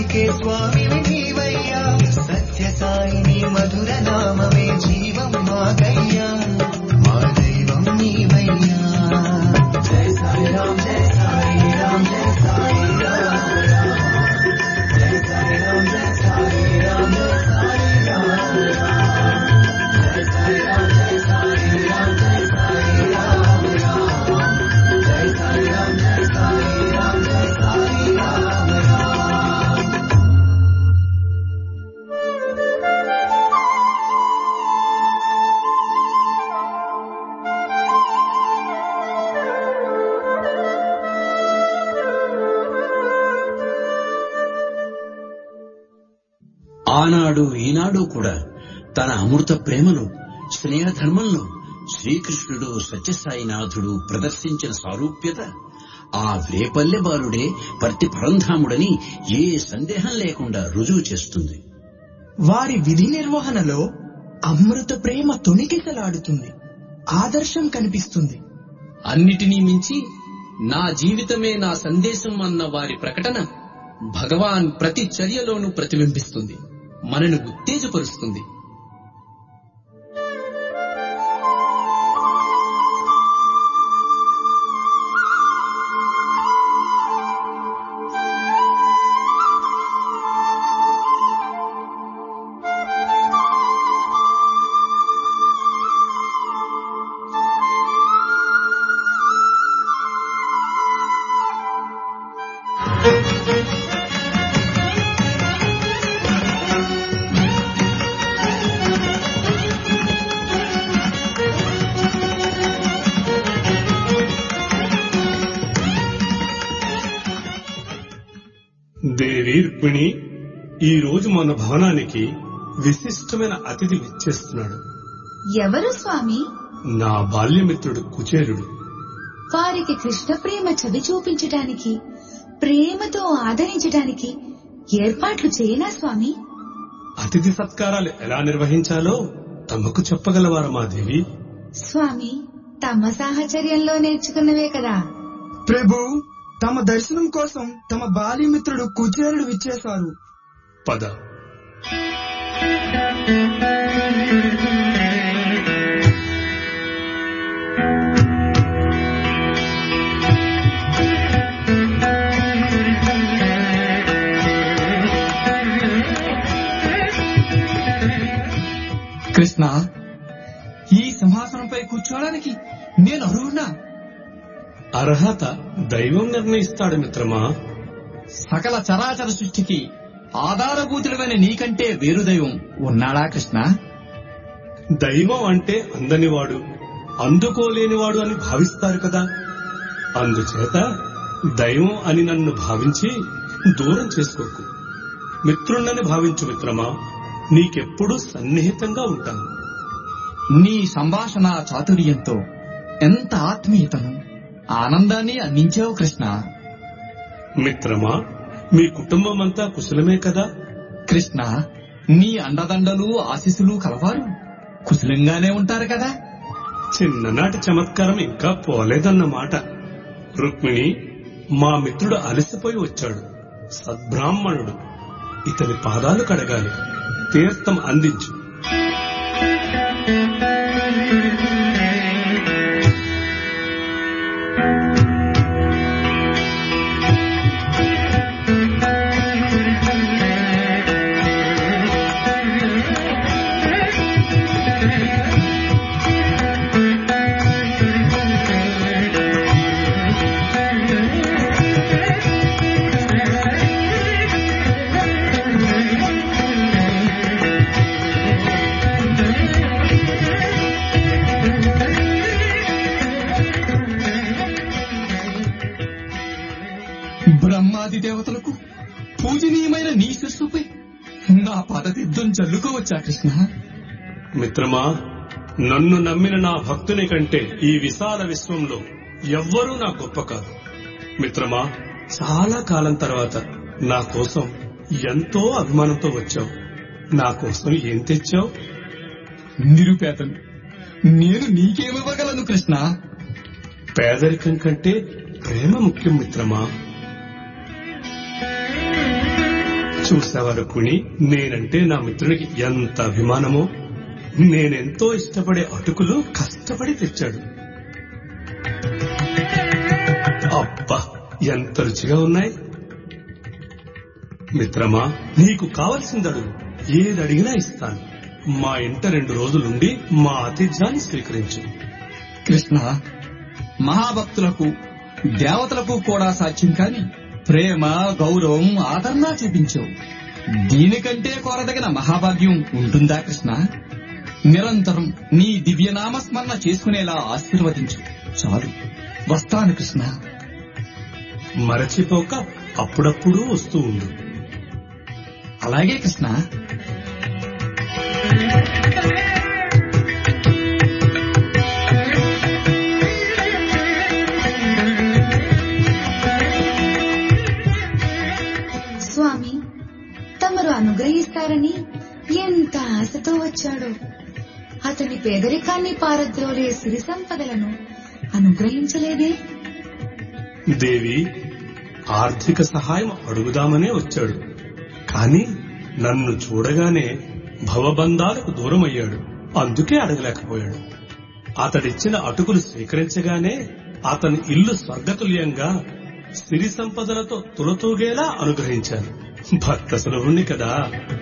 పలికే స్వామివి నీవయ్యా సత్య సాయిని మధుర నామమే జీవం మాకయ్యా మా దైవం నీవయ్యా జయ సాయిరామ్ జయ సాయిరామ్ జయ సాయిరామ్ జయ సాయిరామ్ జయ సాయిరామ్ జయ సాయిరామ్ జయ సాయిరామ్ జయ సాయిరామ్ జయ సాయిరామ్ జయ సాయిరామ్ జయ సాయిరామ్ జయ సాయిరామ్
ఆనాడు ఈనాడు కూడా తన అమృత ప్రేమను స్నేహధర్మంలో శ్రీకృష్ణుడు సత్యసాయినాథుడు ప్రదర్శించిన సారూప్యత ఆ వేపల్లె బాలుడే పర్తి పరంధాముడని ఏ సందేహం లేకుండా రుజువు చేస్తుంది
వారి విధి నిర్వహణలో అమృత ప్రేమ తొణికిసలాడుతుంది ఆదర్శం కనిపిస్తుంది
అన్నిటినీ మించి నా జీవితమే నా సందేశం అన్న వారి ప్రకటన భగవాన్ ప్రతి చర్యలోనూ ప్రతిబింబిస్తుంది మనను ఉత్తేజపరుస్తుంది
దేవి రుక్మిణి ఈ రోజు మన భవనానికి విశిష్టమైన అతిథి విచ్చేస్తున్నాడు
ఎవరు స్వామి
నా బాల్యమిత్రుడు కుచేరుడు
వారికి కృష్ణ ప్రేమ చవి చూపించటానికి ప్రేమతో ఆదరించటానికి ఏర్పాట్లు చేయనా స్వామి
అతిథి సత్కారాలు ఎలా నిర్వహించాలో తమకు చెప్పగలవారా మా దేవి
స్వామి తమ సాహచర్యంలో నేర్చుకున్నవే కదా
ప్రభు తమ దర్శనం కోసం తమ బాల్యమిత్రుడు కుచేరుడు విచ్చేశారు
పద
కృష్ణ ఈ సింహాసనంపై కూర్చోవడానికి నేను అర్హున్నా
అర్హత దైవం నిర్ణయిస్తాడు మిత్రమా
సకల చరాచర సృష్టికి ఆధారభూతుడమైన నీకంటే వేరు దైవం ఉన్నాడా కృష్ణ
దైవం అంటే అందనివాడు అందుకోలేనివాడు అని భావిస్తారు కదా అందుచేత దైవం అని నన్ను భావించి దూరం చేసుకోకు మిత్రుణ్ణని భావించు మిత్రమా నీకెప్పుడూ సన్నిహితంగా ఉంటాను
నీ సంభాషణ చాతుర్యంతో ఎంత ఆత్మీయతను ఆనందాన్ని అందించావు కృష్ణ
మిత్రమా మీ కుటుంబం అంతా కుశలమే కదా
కృష్ణ నీ అండదండలు ఆశీస్సులు కలవారు కుశలంగానే ఉంటారు కదా
చిన్ననాటి చమత్కారం ఇంకా పోలేదన్నమాట రుక్మిణి మా మిత్రుడు అలసిపోయి వచ్చాడు సద్బ్రాహ్మణుడు ఇతని పాదాలు కడగాలి తీర్థం అందించు
బ్రహ్మాది దేవతలకు పూజనీయమైన నీ శిస్సుపై నా పదతిద్దం చల్లుకోవచ్చా కృష్ణ
మిత్రమా నన్ను నమ్మిన నా భక్తుని కంటే ఈ విశాల విశ్వంలో ఎవ్వరూ నా గొప్ప కాదు మిత్రమా చాలా కాలం తర్వాత నా కోసం ఎంతో అభిమానంతో వచ్చావు నా కోసం ఏం తెచ్చావు
నిరుపేదను నేను నీకేమివ్వగలను కృష్ణ
పేదరికం కంటే ప్రేమ ముఖ్యం మిత్రమా చూసావా రుక్మిణి నేనంటే నా మిత్రునికి ఎంత అభిమానమో నేనెంతో ఇష్టపడే అటుకులు కష్టపడి తెచ్చాడు అబ్బా ఎంత రుచిగా ఉన్నాయి మిత్రమా నీకు కావలసిందడు ఏది అడిగినా ఇస్తాను మా ఇంట రెండు రోజులుండి మా ఆతిథ్యాన్ని స్వీకరించు
కృష్ణ మహాభక్తులకు దేవతలకు కూడా సాధ్యం కాని ప్రేమ గౌరవం ఆదరణ చూపించావు దీనికంటే కోరదగిన మహాభాగ్యం ఉంటుందా కృష్ణ నిరంతరం నీ దివ్యనామస్మరణ చేసుకునేలా ఆశీర్వదించు చాలు వస్తాను కృష్ణ
మరచిపోక అప్పుడప్పుడు వస్తూ ఉండు
అలాగే కృష్ణ
స్వామి తమరు అనుగ్రహిస్తారని ఎంత ఆశతో వచ్చాడో అతని పేదరికాన్ని పారద్రోలే సిరి సంపదలను అనుగ్రహించలేదే
దేవి ఆర్థిక సహాయం అడుగుదామనే వచ్చాడు కాని నన్ను చూడగానే భవబంధాలకు దూరమయ్యాడు అందుకే అడగలేకపోయాడు అతడిచ్చిన అటుకులు స్వీకరించగానే అతని ఇల్లు స్వర్గతుల్యంగా సిరి సంపదలతో తులతూగేలా అనుగ్రహించాను భక్త సులభుణ్ణి కదా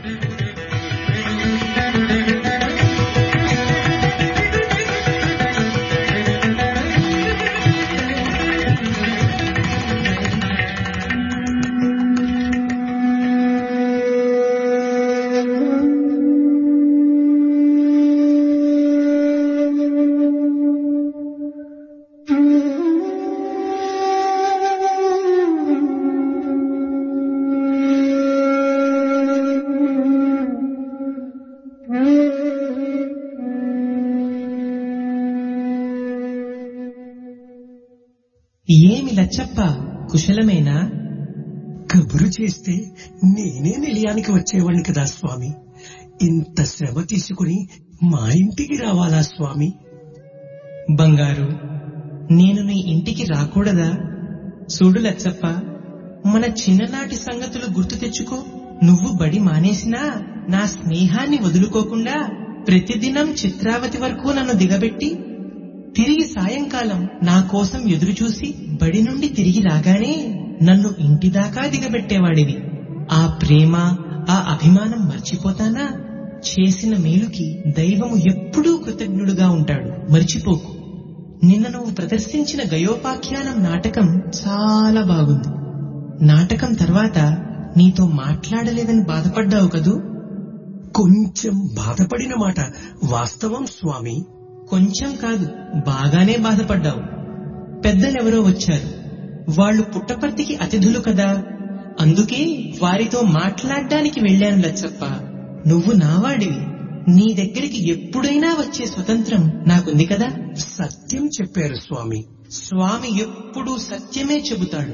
ఏమి లచ్చప్ప కుశలమేనా
కబురు చేస్తే నేనే నిలయానికి వచ్చేవాణ్ణి కదా స్వామి ఇంత శ్రమ తీసుకుని మా ఇంటికి రావాలా స్వామి
బంగారు నేను నీ ఇంటికి రాకూడదా చూడు లచ్చప్ప మన చిన్ననాటి సంగతులు గుర్తు తెచ్చుకో నువ్వు బడి మానేసినా నా స్నేహాన్ని వదులుకోకుండా ప్రతిదినం చిత్రావతి వరకు నన్ను దిగబెట్టి తిరిగి సాయంకాలం నా కోసం ఎదురుచూసి బడి నుండి తిరిగి రాగానే నన్ను ఇంటి దాకా దిగబెట్టేవాడివి ఆ ప్రేమ ఆ అభిమానం మర్చిపోతానా చేసిన మేలుకి దైవము ఎప్పుడూ కృతజ్ఞుడుగా ఉంటాడు మర్చిపోకు నిన్న నువ్వు ప్రదర్శించిన గయోపాఖ్యానం నాటకం చాలా బాగుంది నాటకం తర్వాత నీతో మాట్లాడలేదని బాధపడ్డావు కదూ
కొంచెం బాధపడిన మాట వాస్తవం స్వామి
కొంచెం కాదు బాగానే బాధపడ్డావు పెద్దలెవరో వచ్చారు వాళ్ళు పుట్టపర్తికి అతిథులు కదా అందుకే వారితో మాట్లాడడానికి వెళ్ళాను లచ్చప్ప నువ్వు నావాడివి నీ దగ్గరికి ఎప్పుడైనా వచ్చే స్వతంత్రం నాకుంది కదా
సత్యం చెప్పారు స్వామి
స్వామి ఎప్పుడూ సత్యమే చెబుతాడు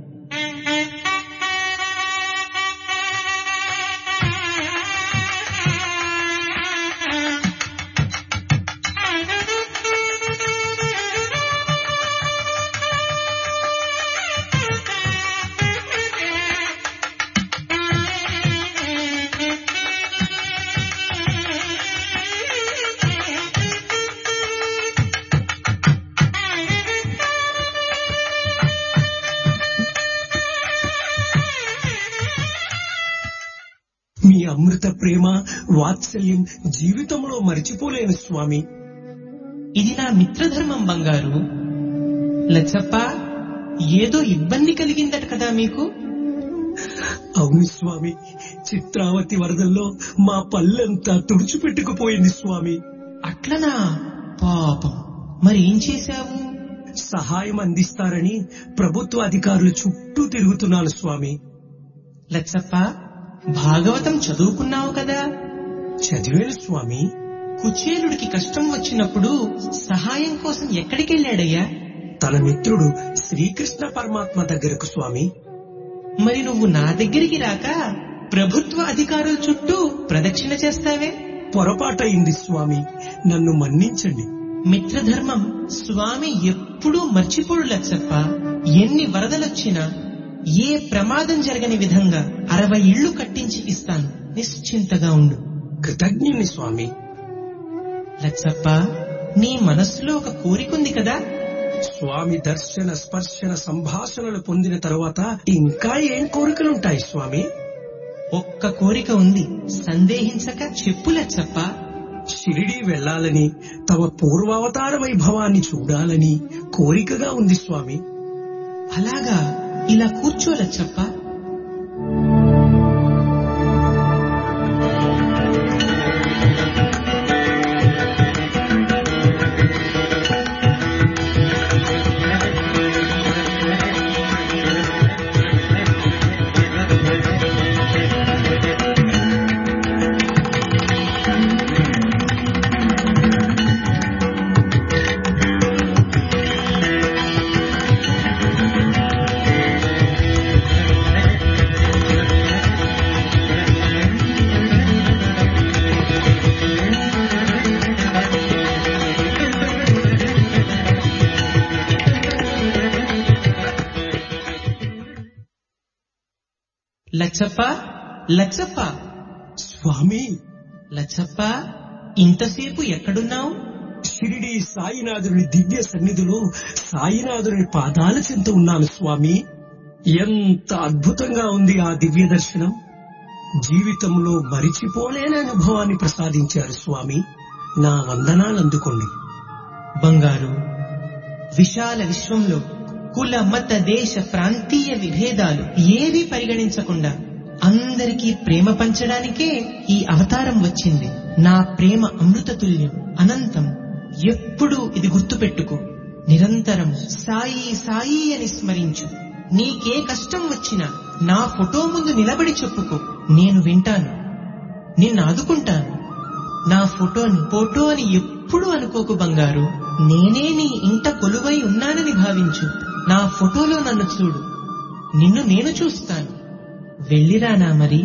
మీ అమృత ప్రేమ వాత్సల్యం జీవితంలో మరిచిపోలేను స్వామి
ఇది నా మిత్రధర్మం బంగారు లచ్చప్ప ఏదో ఇబ్బంది కలిగిందట కదా మీకు
అవును స్వామి చిత్రావతి వరదల్లో మా పల్లెంతా తుడిచిపెట్టుకుపోయింది స్వామి
అట్లనా పాపం మరి ఏం చేశావు
సహాయం అందిస్తారని ప్రభుత్వ అధికారులు చుట్టూ తిరుగుతున్నాను స్వామి
లచ్చప్ప భాగవతం చదువుకున్నావు కదా
చదివాను స్వామి
కుచేలుడికి కష్టం వచ్చినప్పుడు సహాయం కోసం ఎక్కడికెళ్ళాడయ్యా
తన మిత్రుడు శ్రీకృష్ణ పరమాత్మ దగ్గరకు స్వామి
మరి నువ్వు నా దగ్గరికి రాక ప్రభుత్వ అధికారుల చుట్టూ ప్రదక్షిణ చేస్తావే
పొరపాటయింది స్వామి నన్ను మన్నించండి
మిత్రధర్మం స్వామి ఎప్పుడూ మర్చిపోడు లచ్చప్ప ఎన్ని వరదలొచ్చినా ఏ ప్రమాదం జరగని విధంగా అరవై ఇళ్లు కట్టించి ఇస్తాను నిశ్చింతగా ఉండు
కృతజ్ఞుని స్వామి
లచ్చప్ప నీ మనస్సులో ఒక కోరికుంది కదా
స్వామి దర్శన స్పర్శన సంభాషణలు పొందిన తరువాత ఇంకా ఏం కోరికలుంటాయి స్వామి
ఒక్క కోరిక ఉంది సందేహించక చెప్పు లచ్చప్ప
షిరిడి వెళ్లాలని తమ పూర్వావతార వైభవాన్ని చూడాలని కోరికగా ఉంది స్వామి
అలాగా ఇలా కూర్చో లచ్చప్ప లచ్చప్ప లచ్చప్ప
స్వామి
లచ్చప్ప ఇంతసేపు ఎక్కడున్నావు
షిరిడి సాయినాథుని దివ్య సన్నిధిలో సాయినాథుని పాదాల చెంత ఉన్నాను స్వామి ఎంత అద్భుతంగా ఉంది ఆ దివ్య దర్శనం జీవితంలో మరిచిపోలేని అనుభవాన్ని ప్రసాదించారు స్వామి నా వందనాలు అందుకోండి
బంగారు విశాల విశ్వంలో కుల మత దేశ ప్రాంతీయ విభేదాలు ఏవి పరిగణించకుండా అందరికీ ప్రేమ పంచడానికే ఈ అవతారం వచ్చింది నా ప్రేమ అమృత తుల్యం అనంతం ఎప్పుడూ ఇది గుర్తుపెట్టుకో నిరంతరం సాయి సాయి అని స్మరించు నీకే కష్టం వచ్చినా నా ఫోటో ముందు నిలబడి చెప్పుకో నేను వింటాను నిన్ను ఆదుకుంటాను నా ఫోటోని ఫోటో అని ఎప్పుడు అనుకోకు బంగారు నేనే నీ ఇంట కొలువై ఉన్నానని భావించు నా ఫోటోలో నన్ను చూడు నిన్ను నేను చూస్తాను వెళ్ళిరానా మరి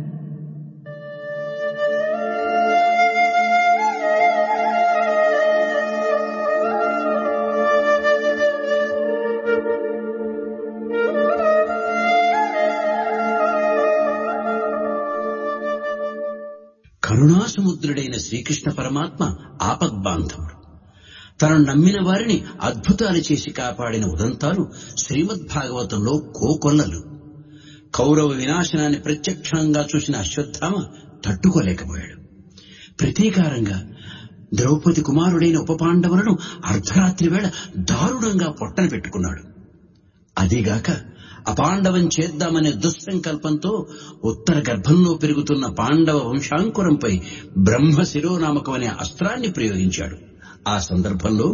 కరుణాసముద్రుడైన శ్రీకృష్ణ పరమాత్మ ఆపద్బాంధవుడు తనను నమ్మిన వారిని అద్భుతాలు చేసి కాపాడిన ఉదంతాలు శ్రీమద్భాగవతంలో కోకొల్లలు కౌరవ వినాశనాన్ని ప్రత్యక్షంగా చూసిన అశ్వత్థామ తట్టుకోలేకపోయాడు ప్రతీకారంగా ద్రౌపది కుమారుడైన ఉపపాండవులను అర్ధరాత్రి వేళ దారుణంగా పొట్టన పెట్టుకున్నాడు అదీగాక అపాండవం చేద్దామనే దుస్సంకల్పంతో ఉత్తర గర్భంలో పెరుగుతున్న పాండవ వంశాంకురంపై బ్రహ్మ శిరోనామకం అనే అస్త్రాన్ని ప్రయోగించాడు ఆ సందర్భంలో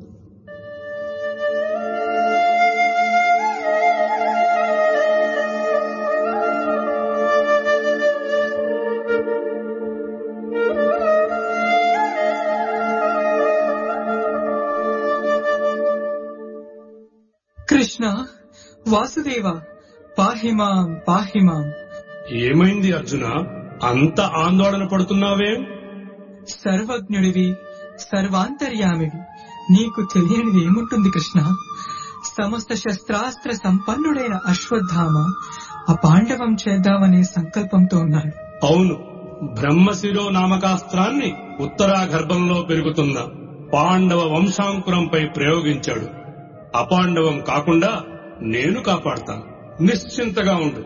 కృష్ణ వాసుదేవ పాహిమాం పాహిమాం
ఏమైంది అర్జున అంత ఆందోళన పడుతున్నావేం
సర్వజ్ఞుడివి సర్వాంతర్యామివి నీకు తెలియనిది ఏముంటుంది కృష్ణ సమస్త శస్త్రాస్త్ర సంపన్నుడైన అశ్వత్థామ అపాండవం చేద్దామనే సంకల్పంతో ఉన్నాడు
అవును బ్రహ్మశిరో నామకాస్త్రాన్ని ఉత్తరా గర్భంలో పెరుగుతున్న పాండవ వంశాంకురంపై ప్రయోగించాడు అపాండవం కాకుండా నేను కాపాడతాను నిశ్చింతగా ఉండు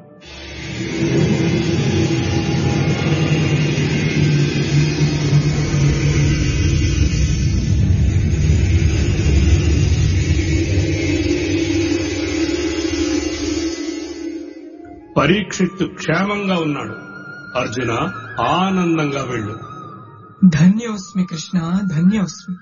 పరీక్షిత్తు క్షేమంగా ఉన్నాడు అర్జున ఆనందంగా వెళ్ళు
ధన్యోస్మి కృష్ణ ధన్యోస్మి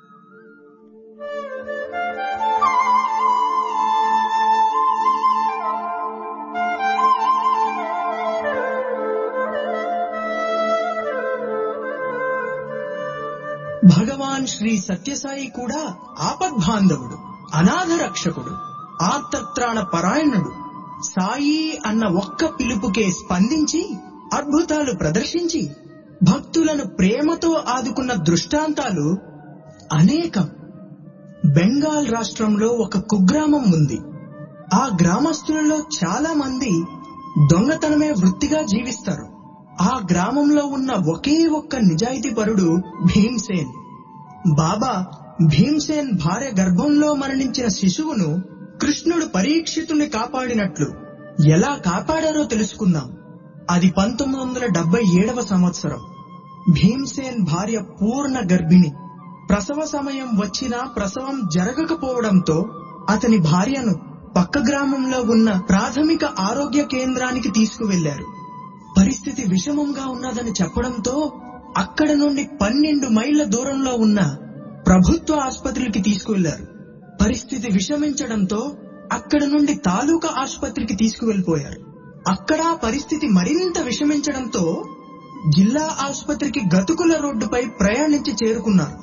భగవాన్ శ్రీ సత్యసాయి కూడా ఆపద్బాంధవుడు అనాథ రక్షకుడు ఆర్తత్రాణ పరాయణుడు సాయి అన్న ఒక్క పిలుపుకే స్పందించి అద్భుతాలు ప్రదర్శించి భక్తులను ప్రేమతో ఆదుకున్న దృష్టాంతాలు అనేకం బెంగాల్ రాష్ట్రంలో ఒక కుగ్రామం ఉంది ఆ గ్రామస్తులలో చాలా మంది దొంగతనమే వృత్తిగా జీవిస్తారు ఆ గ్రామంలో ఉన్న ఒకే ఒక్క నిజాయితీపరుడు భీమ్సేన్ బాబా భీమ్సేన్ భార్య గర్భంలో మరణించిన శిశువును కృష్ణుడు పరీక్షితుని కాపాడినట్లు ఎలా కాపాడారో తెలుసుకుందాం అది పంతొమ్మిది వందల డెబ్బై ఏడవ సంవత్సరం భీమ్సేన్ భార్య పూర్ణ గర్భిణి ప్రసవ సమయం వచ్చినా ప్రసవం జరగకపోవడంతో అతని భార్యను పక్క గ్రామంలో ఉన్న ప్రాథమిక ఆరోగ్య కేంద్రానికి తీసుకువెళ్లారు పరిస్థితి విషమంగా ఉన్నదని చెప్పడంతో అక్కడ నుండి పన్నెండు మైళ్ల దూరంలో ఉన్న ప్రభుత్వ ఆసుపత్రికి తీసుకువెళ్లారు పరిస్థితి విషమించడంతో అక్కడ నుండి తాలూకా ఆసుపత్రికి తీసుకువెళ్లిపోయారు అక్కడ పరిస్థితి మరింత విషమించడంతో జిల్లా ఆసుపత్రికి గతుకుల రోడ్డుపై ప్రయాణించి చేరుకున్నారు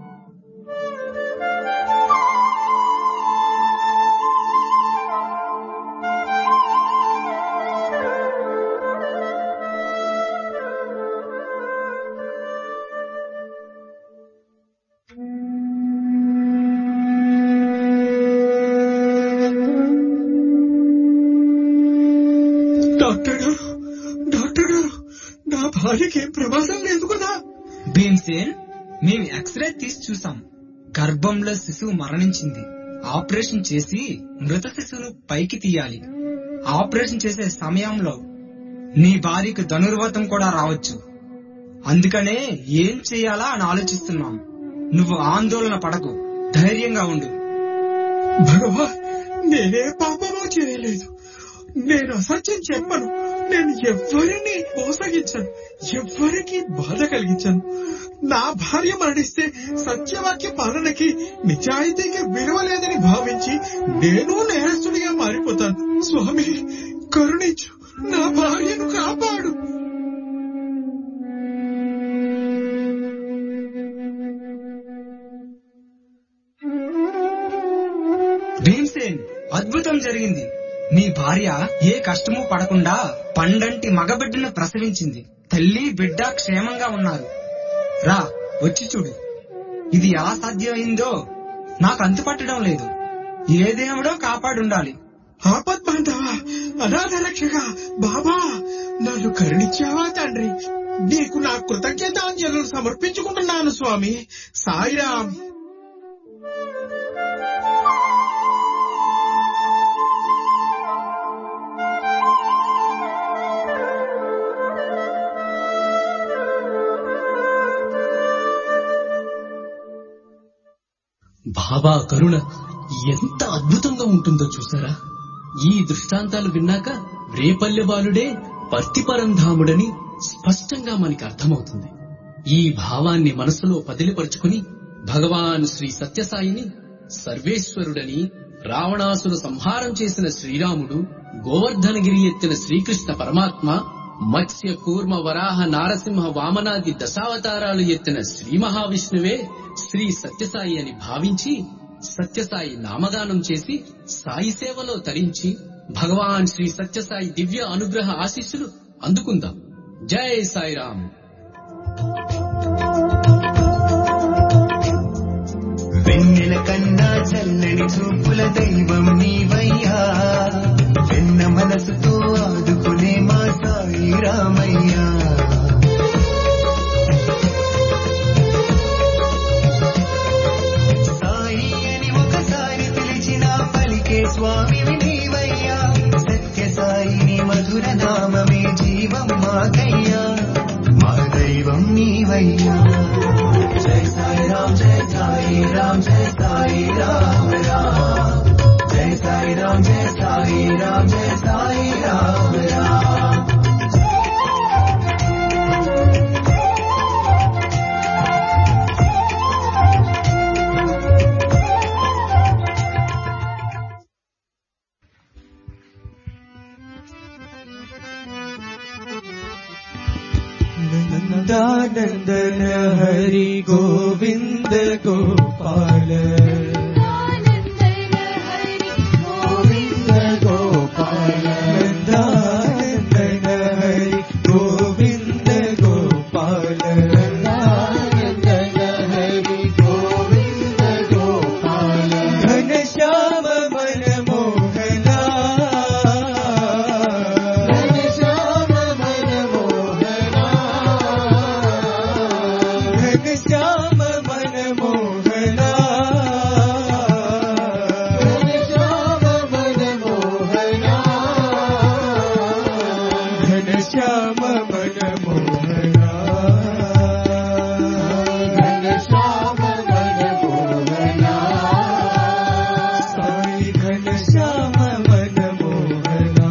డాక్టర్ గారు డాక్టర్ గారు నా భార్యకి ఏం ప్రమాదం లేదు కదా
భీమ్సేన్ మేము ఎక్స్రే తీసి చూసాం గర్భంలో శిశువు మరణించింది ఆపరేషన్ చేసి మృత శిశువును పైకి తీయాలి ఆపరేషన్ చేసే సమయంలో నీ భార్యకు ధనుర్వతం కూడా రావచ్చు అందుకనే ఏం చేయాలా అని ఆలోచిస్తున్నాం నువ్వు ఆందోళన పడకు ధైర్యంగా ఉండు
భగవా నేనే పాపమో చేయలేదు నేను అసత్యం చెప్పను నేను ఎవ్వరిని మోసగించను ఎవ్వరికి బాధ కలిగించను నా భార్య మరణిస్తే సత్యవాక్య పాలనకి నిజాయితీకి విలువ లేదని భావించి నేను నేరస్తుడిగా మారిపోతాను స్వామి కరుణించు నా భార్యను కాపాడు
భీమ్సేన్ అద్భుతం జరిగింది నీ భార్య ఏ కష్టము పడకుండా పండంటి మగబిడ్డను ప్రసవించింది తల్లి బిడ్డ క్షేమంగా ఉన్నారు రా వచ్చి చూడు ఇది ఎలా సాధ్యమైందో నాకు అంతుపట్టడం లేదు ఏ దేవుడో కాపాడుండాలి
ఆపద్ బాంధవా అనాథ రక్షక బాబా నన్ను కరుణించావా తండ్రి నీకు నా కృతజ్ఞతాంజలు సమర్పించుకుంటున్నాను స్వామి సాయిరామ్
బాబా కరుణ ఎంత అద్భుతంగా ఉంటుందో చూసారా ఈ దృష్టాంతాలు విన్నాక రేపల్లె బాలుడే పర్తిపరంధాముడని స్పష్టంగా మనకి అర్థమవుతుంది ఈ భావాన్ని మనసులో పదిలిపరుచుకుని భగవాన్ శ్రీ సత్యసాయిని సర్వేశ్వరుడని రావణాసుర సంహారం చేసిన శ్రీరాముడు గోవర్ధనగిరి ఎత్తిన శ్రీకృష్ణ పరమాత్మ మత్స్య కూర్మ వరాహ నారసింహ వామనాది దశావతారాలు ఎత్తిన శ్రీ మహావిష్ణువే శ్రీ సత్యసాయి అని భావించి సత్యసాయి నామగానం చేసి సాయి సేవలో తరించి భగవాన్ శ్రీ సత్యసాయి దివ్య అనుగ్రహ ఆశీస్సులు అందుకుందాం జై సాయిరామ్
వెన్నెల కన్నా చల్లని చూపుల దైవం నీవయ్యా వెన్న మనసుతో ఆదుకునే మా సాయి రామయ్యా సాయి అని ఒకసారి పిలిచిన పలికే స్వామివి నీవయ్యా సత్య సాయిని మధుర నామమే జీవం మాకయ్యా మా దైవం నీవయ్యా జై సాయి రామ్ జై సాయి రామ్ జై సాయి రామ్ రామ్ జై సాయి రామ్ జై సాయి రామ్ జై సాయి రామ్ రామ్
नंदानंदन हरि गोविंद गोपाल गोविंद गोपाल नंदानंदन हरि गोविंद गोपाल नंदानंदन हरि गोविंद गोपाल घनश्याम मन मोहना శ్యామ మన మోహనా ఘన శ్యామ మన మోహనా సాయి ఘన శ్యామ మన మోహనా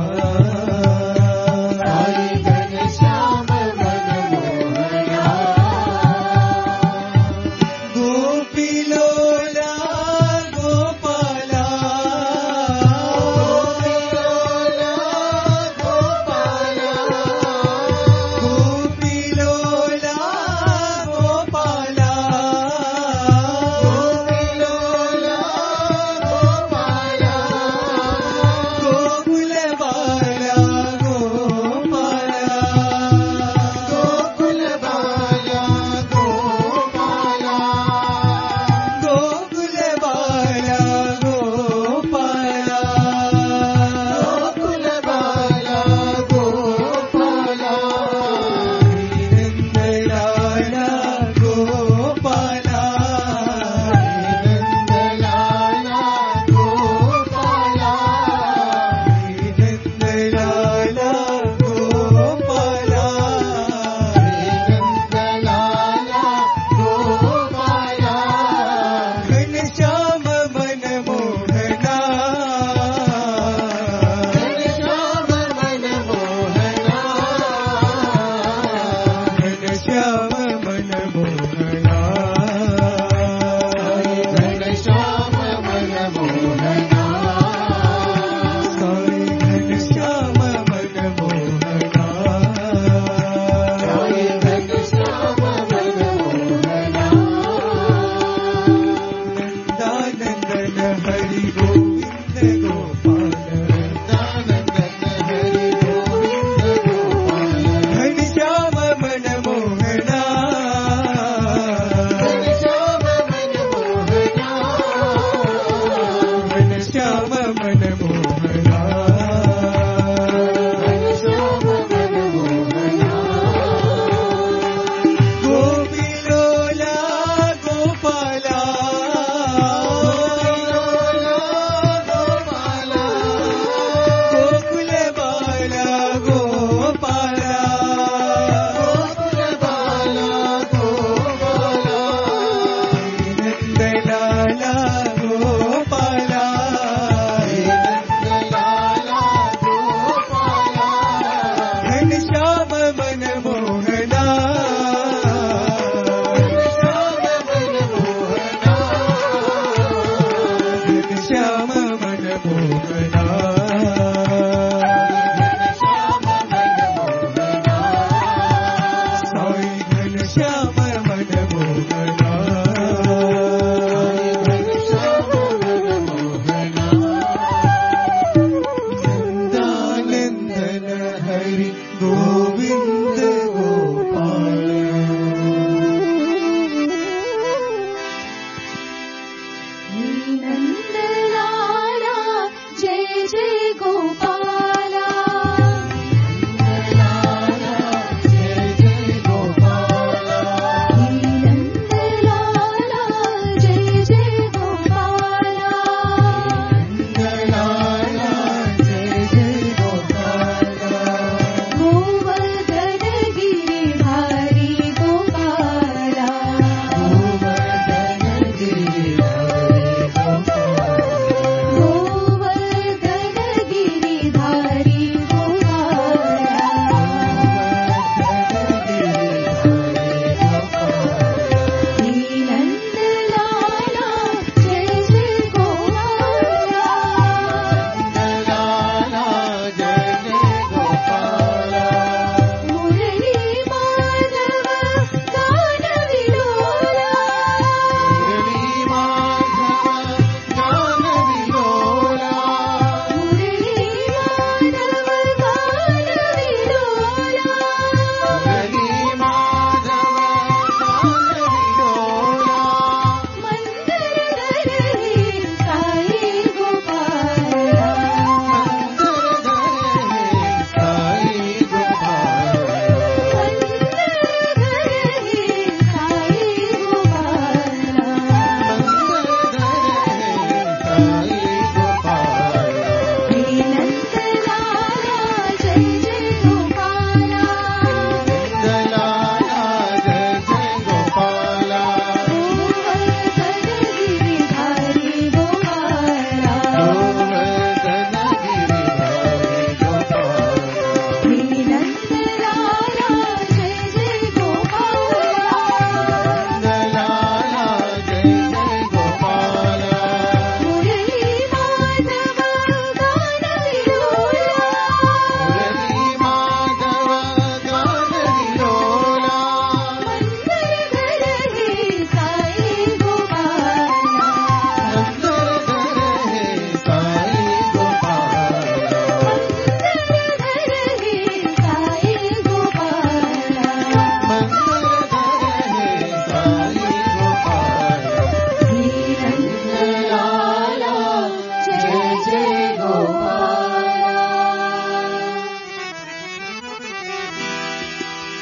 సాయి ఘన శ్యామ మన మోహనా గోపిలోలా గోపాలా గోపిలోలా గోపాలా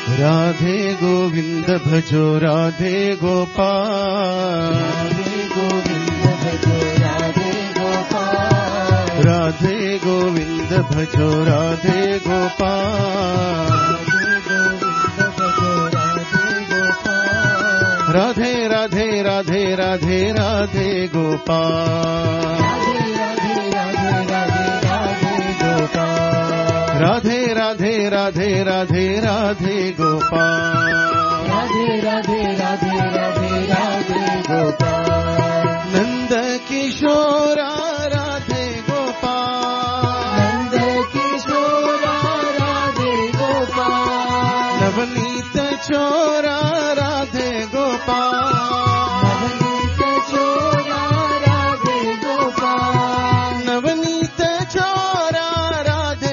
राधे गोविन्द भजो राधे गोपाल राधे गोविन्द भजो राधे गोपाल राधे गोविन्द भजो राधे गोपाल राधे राधे राधे राधे राधे गोपाल राधे राधे राधे राधे राधे गोपाल राधे राधे राधे राधे राधे गोपाल नंद किशोरा राधे गोपाल नंद किशोरा राधे गोपाल नवनीत चोरा राधे गोपाल नवनीत चोरा राधे गोपाल नवनीत चोरा राधे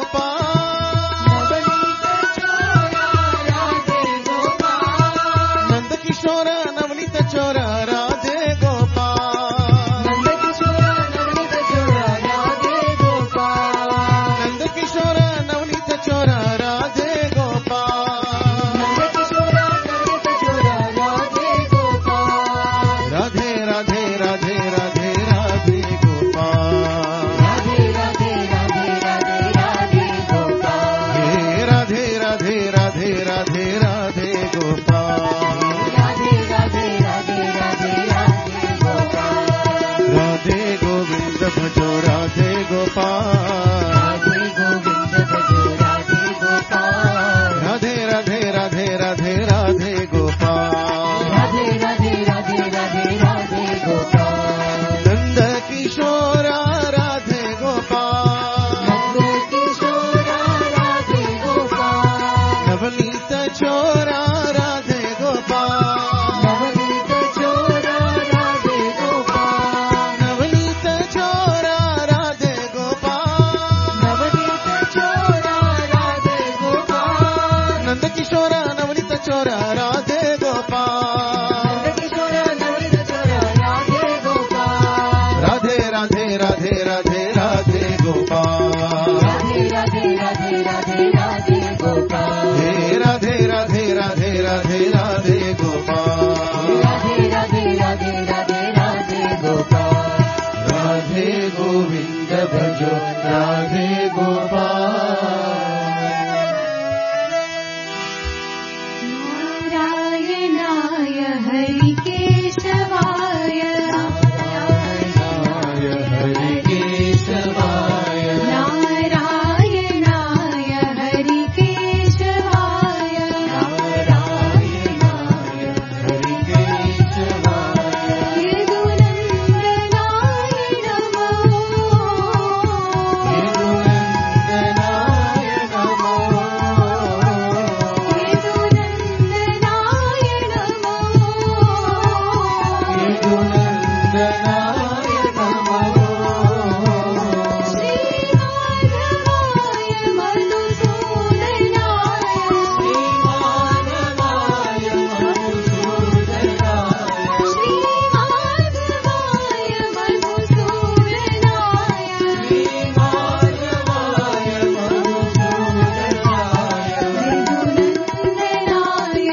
गोपाल नवनीत चोरा राधे गोपाल नंद किशोर नवनीत चोरा राधे गोपाल नंद किशोर नवनीत चोरा राधे गोपाल नंद किशोर नवनीत चोरा राधे गोपाल नंद किशोर नवनीत चोरा राधे गोपाल राधे राधे राधे राधे राधे गोपाल राधे राधे राधे राधे राधे गोपाल हे राधे राधे राधे राधे राधे गोपाल राधे राधे राधे राधे राधे गोपाल राधे गोविंद भजो राधे गोपाल राधे गोविंद भजो राधे गोपाल राधे राधे राधे राधे राधे गोपाल राधे राधे राधे राधे राधे गोपाल नंद किशोरा राधे गोपाल नंद किशोरा राधे गोपाल नवनीत चोरा राधे गोपाल नवनीत चोरा राधे गोपाल नवनीत चोरा राधे गोपाल नवनीत चोरा राधे गोपाल नंद किशोरा नवनीत चोरा राधे गोपाल नंद किशोरा नवनीत चोरा राधे गोपाल राधे राधे राधे राधे राधे गोपाल राधे राधे राधे राधे राधे गोपाल हे राधे राधे राधे राधे राधे गोपाल राधे राधे राधे राधे राधे गोपाल राधे गोविंद भजो राधे गोपाल
नारायणाय हरिकेशवाय नारायणाय हरिकेशवाय यदुनन्दनाय यदुनन्दनाय श्रीमाधवाय मधुसूदनाय श्रीमाधवाय मधुसूदनाय यदुनन्दनाय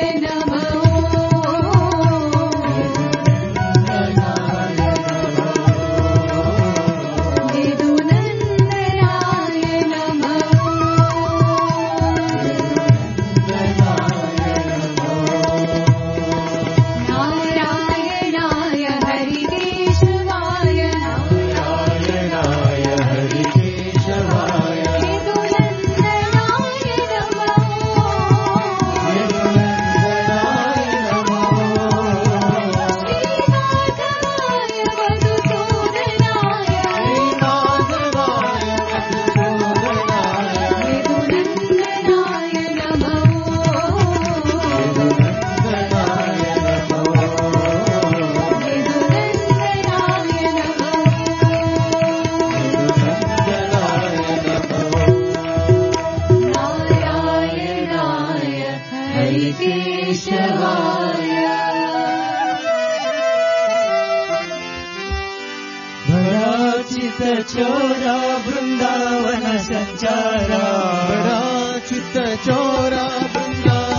नमः यदुनन्दनाय नारायणाय हरिकेशवाय
नारायणाय हरिकेशवाय
यदुनन्दनाय श्रीमाधवाय मधुसूदनाय यदुनन्दनाय नारायणाय हरिकेशवाय
भराचित चोरा वृन्दावन सञ्चारा
बड़ा चित्त चोरा वृंदावन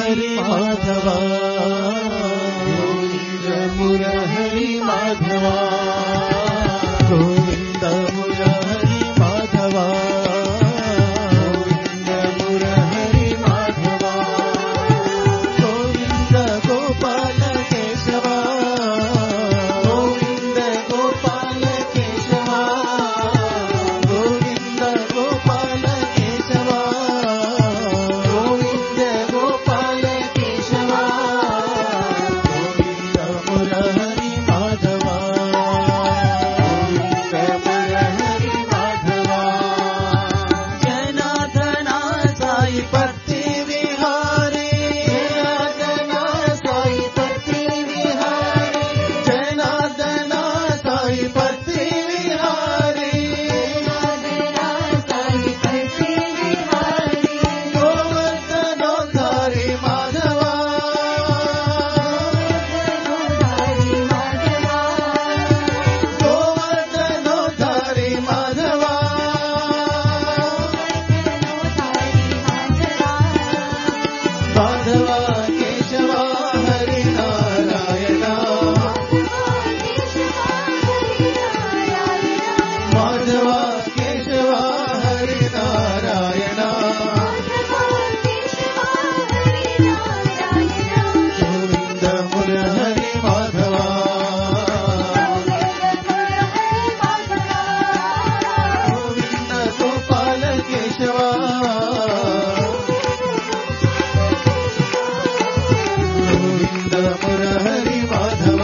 మురహరి మాధవ గోవింద మురహరి మాధవ గోవింద మురహరి మాధవ గోవింద మురహరి మాధవ గోవింద గోపాల కేశవ గోవింద గోపాల కేశవ గోవింద గోపాల కేశవ గోవింద గోపాల కేశవ గోవింద మురహరి మాధవ గోవింద మురహరి మాధవ జనార్దన సాయి పత్తి విహారీ జనార్దన సాయి పత్తి విహారీ జనార్దన సాయి పత్తి విహారీ గోవర్ధనోద్ధారి మాధవ గోవర్ధనోద్ధారి మాధవ మాధవ కేశవ హరి నారాయణ మాధవ కేశవ హరి నారాయణ గోవింద మురహరి మాధవ గోవింద గోపాల కేశవ గోవింద మురహరి మాధవ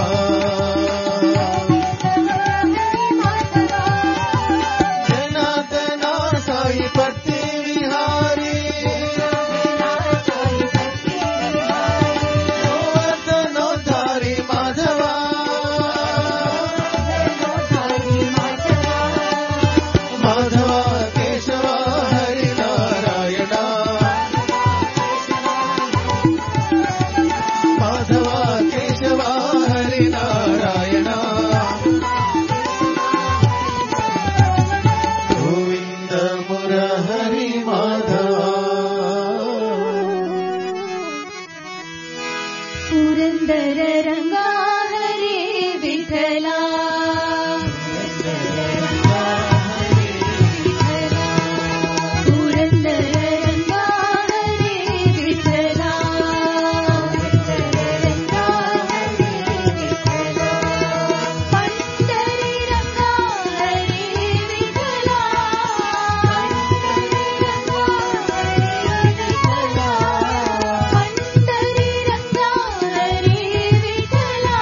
జనార్దన సాయి పత్తి విహారీ గోవర్ధనోద్ధారి మాధవ మాధవ కేశవ హరి నారాయణ మాధవ కేశవ హరి నారాయణ గోవింద మురహరి మాధవ
पुरन्दर रङ्गा हरे विठला पुरन्दर रङ्गा हरे विठला पण्डरी रङ्गा हरे विठला पण्डरी रङ्गा हरे विठला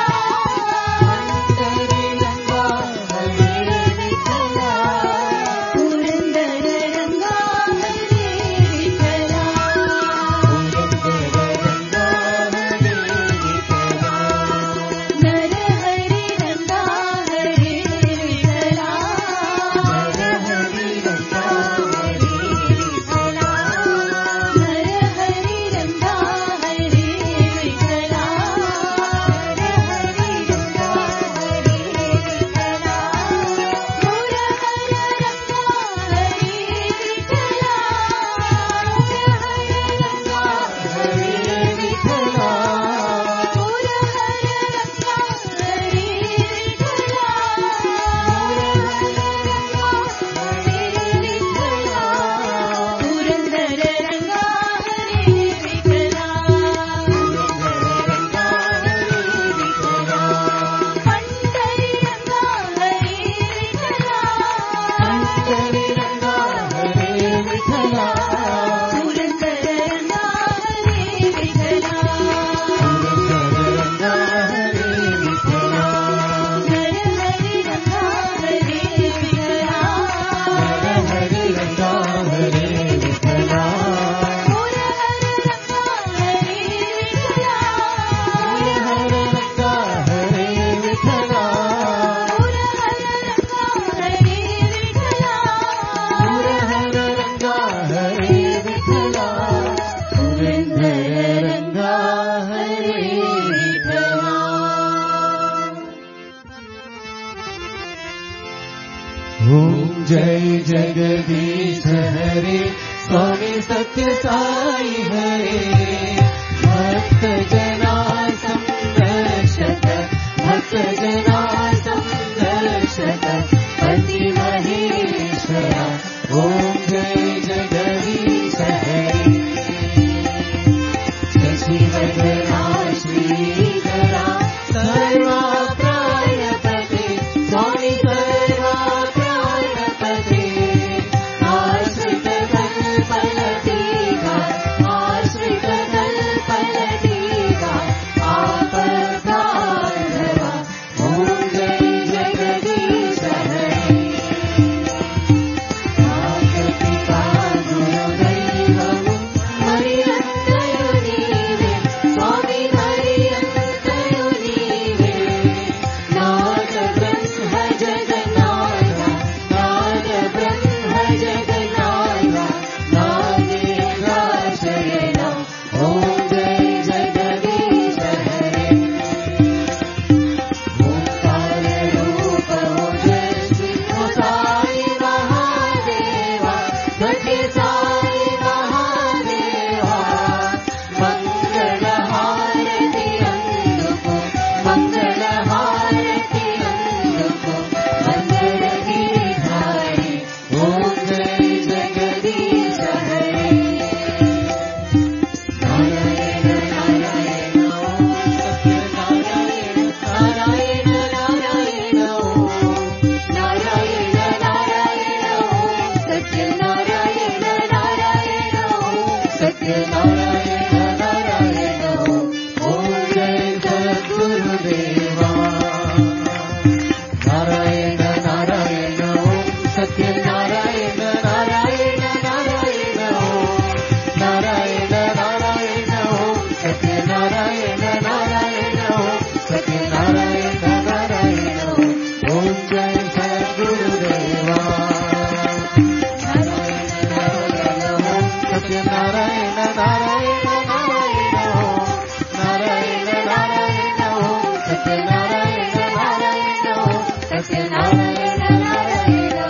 पुरन्दर रङ्गा हरे विठला नर हरि रङ्गा हरे विठला नर हरि रङ्गा हरे विठला पुरन्दर रङ्गा हरे विठला पण्डरी रङ्गा हरे विठला पुरन्दर रङ्गा हरे विठला नर हरि रङ्गा हरे विठला
ओम जय जगदीश हरे स्वामी सत्य साई हरे నారాయణ నారాయణ ఓం సత్యనారాయణ నారాయణ ఓం ఓం జయ సద్గురుదేవా సత్యనారాయణ నారాయణ నారాయణ ఓం నారాయణ నారాయణ ఓం సత్యనారాయణ నారాయణ ఓం సత్యనారాయణ నారాయణ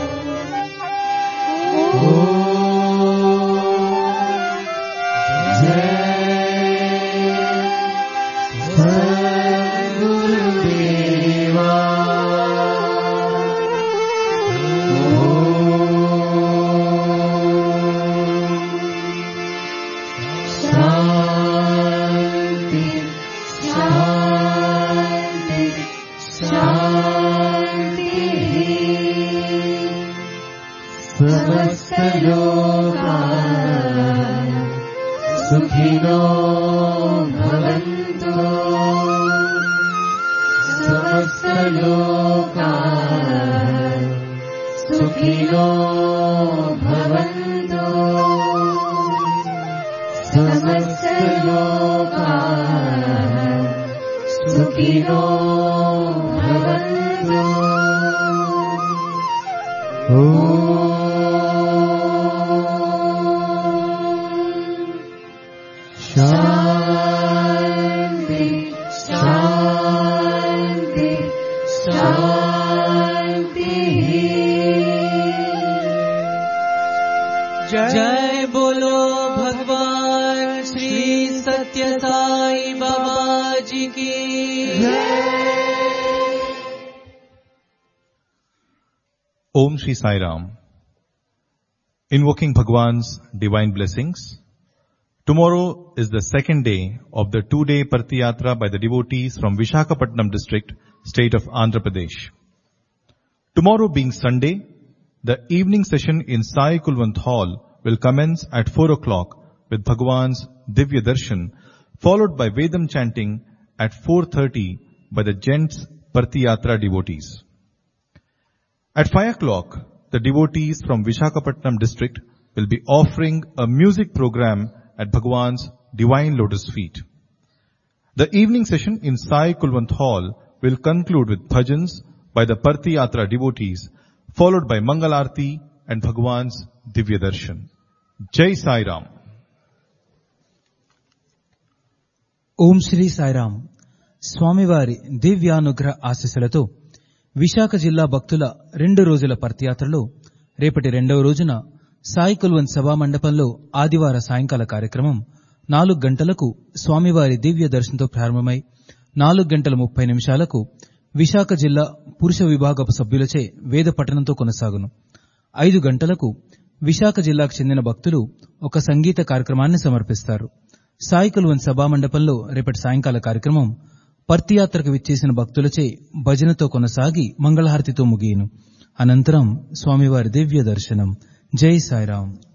సద్గురుదేవా శాంతి శాంతి శాంతి సమస్తలోకా సుఖినో భవంతు సమస్తలోకా సుఖినో భవంతు సమస్తలోకా సుఖినో భవంతు శాంతి శాంతి శాంతి
जय बोलो भगवान श्री सत्य साई बाबा जी की
Om Shri Sai Ram. Invoking Bhagwan's divine blessings. Tomorrow is the second day of the two-day Partiyatra by the devotees from Vishakhapatnam district, state of Andhra Pradesh. Tomorrow being Sunday, the evening session in Sai Kulwant Hall will commence at 4 o'clock with Bhagwan's Divya Darshan, followed by Vedam chanting at 4.30 by the gents Partiyatra devotees. At 5 o'clock, the devotees from Vishakhapatnam district will be offering a music program at Bhagwan's Divine Lotus Feet. The evening session in Sai Kulwant Hall will conclude with bhajans by the Parthi Yatra devotees, followed by Mangalarti and Bhagwan's Divya Darshan. Jai Sai Ram.
ఓం శ్రీ సాయిరాం స్వామివారి దివ్యానుగ్రహ ఆశీస్సులతో విశాఖ జిల్లా భక్తుల రెండు రోజుల పర్తియాత్రలో రేపటి రెండవ రోజున సాయి కుల్వన్ సభా మండపంలో ఆదివార సాయంకాల కార్యక్రమం నాలుగు గంటలకు స్వామివారి దివ్య దర్శనంతో ప్రారంభమై నాలుగు గంటల ముప్పై నిమిషాలకు విశాఖ జిల్లా పురుష విభాగపు సభ్యులచే వేద పఠనంతో కొనసాగును ఐదు గంటలకు విశాఖ జిల్లాకు చెందిన భక్తులు ఒక సంగీత కార్యక్రమాన్ని సమర్పిస్తారు సాయి కుల్వన్ సభా మండపంలో రేపటి సాయంకాల కార్యక్రమం పర్తియాత్రకు విచ్చేసిన భక్తులచే భజనతో కొనసాగి మంగళహారతితో ముగియను అనంతరం స్వామివారి దివ్య దర్శనం జై సాయిరాం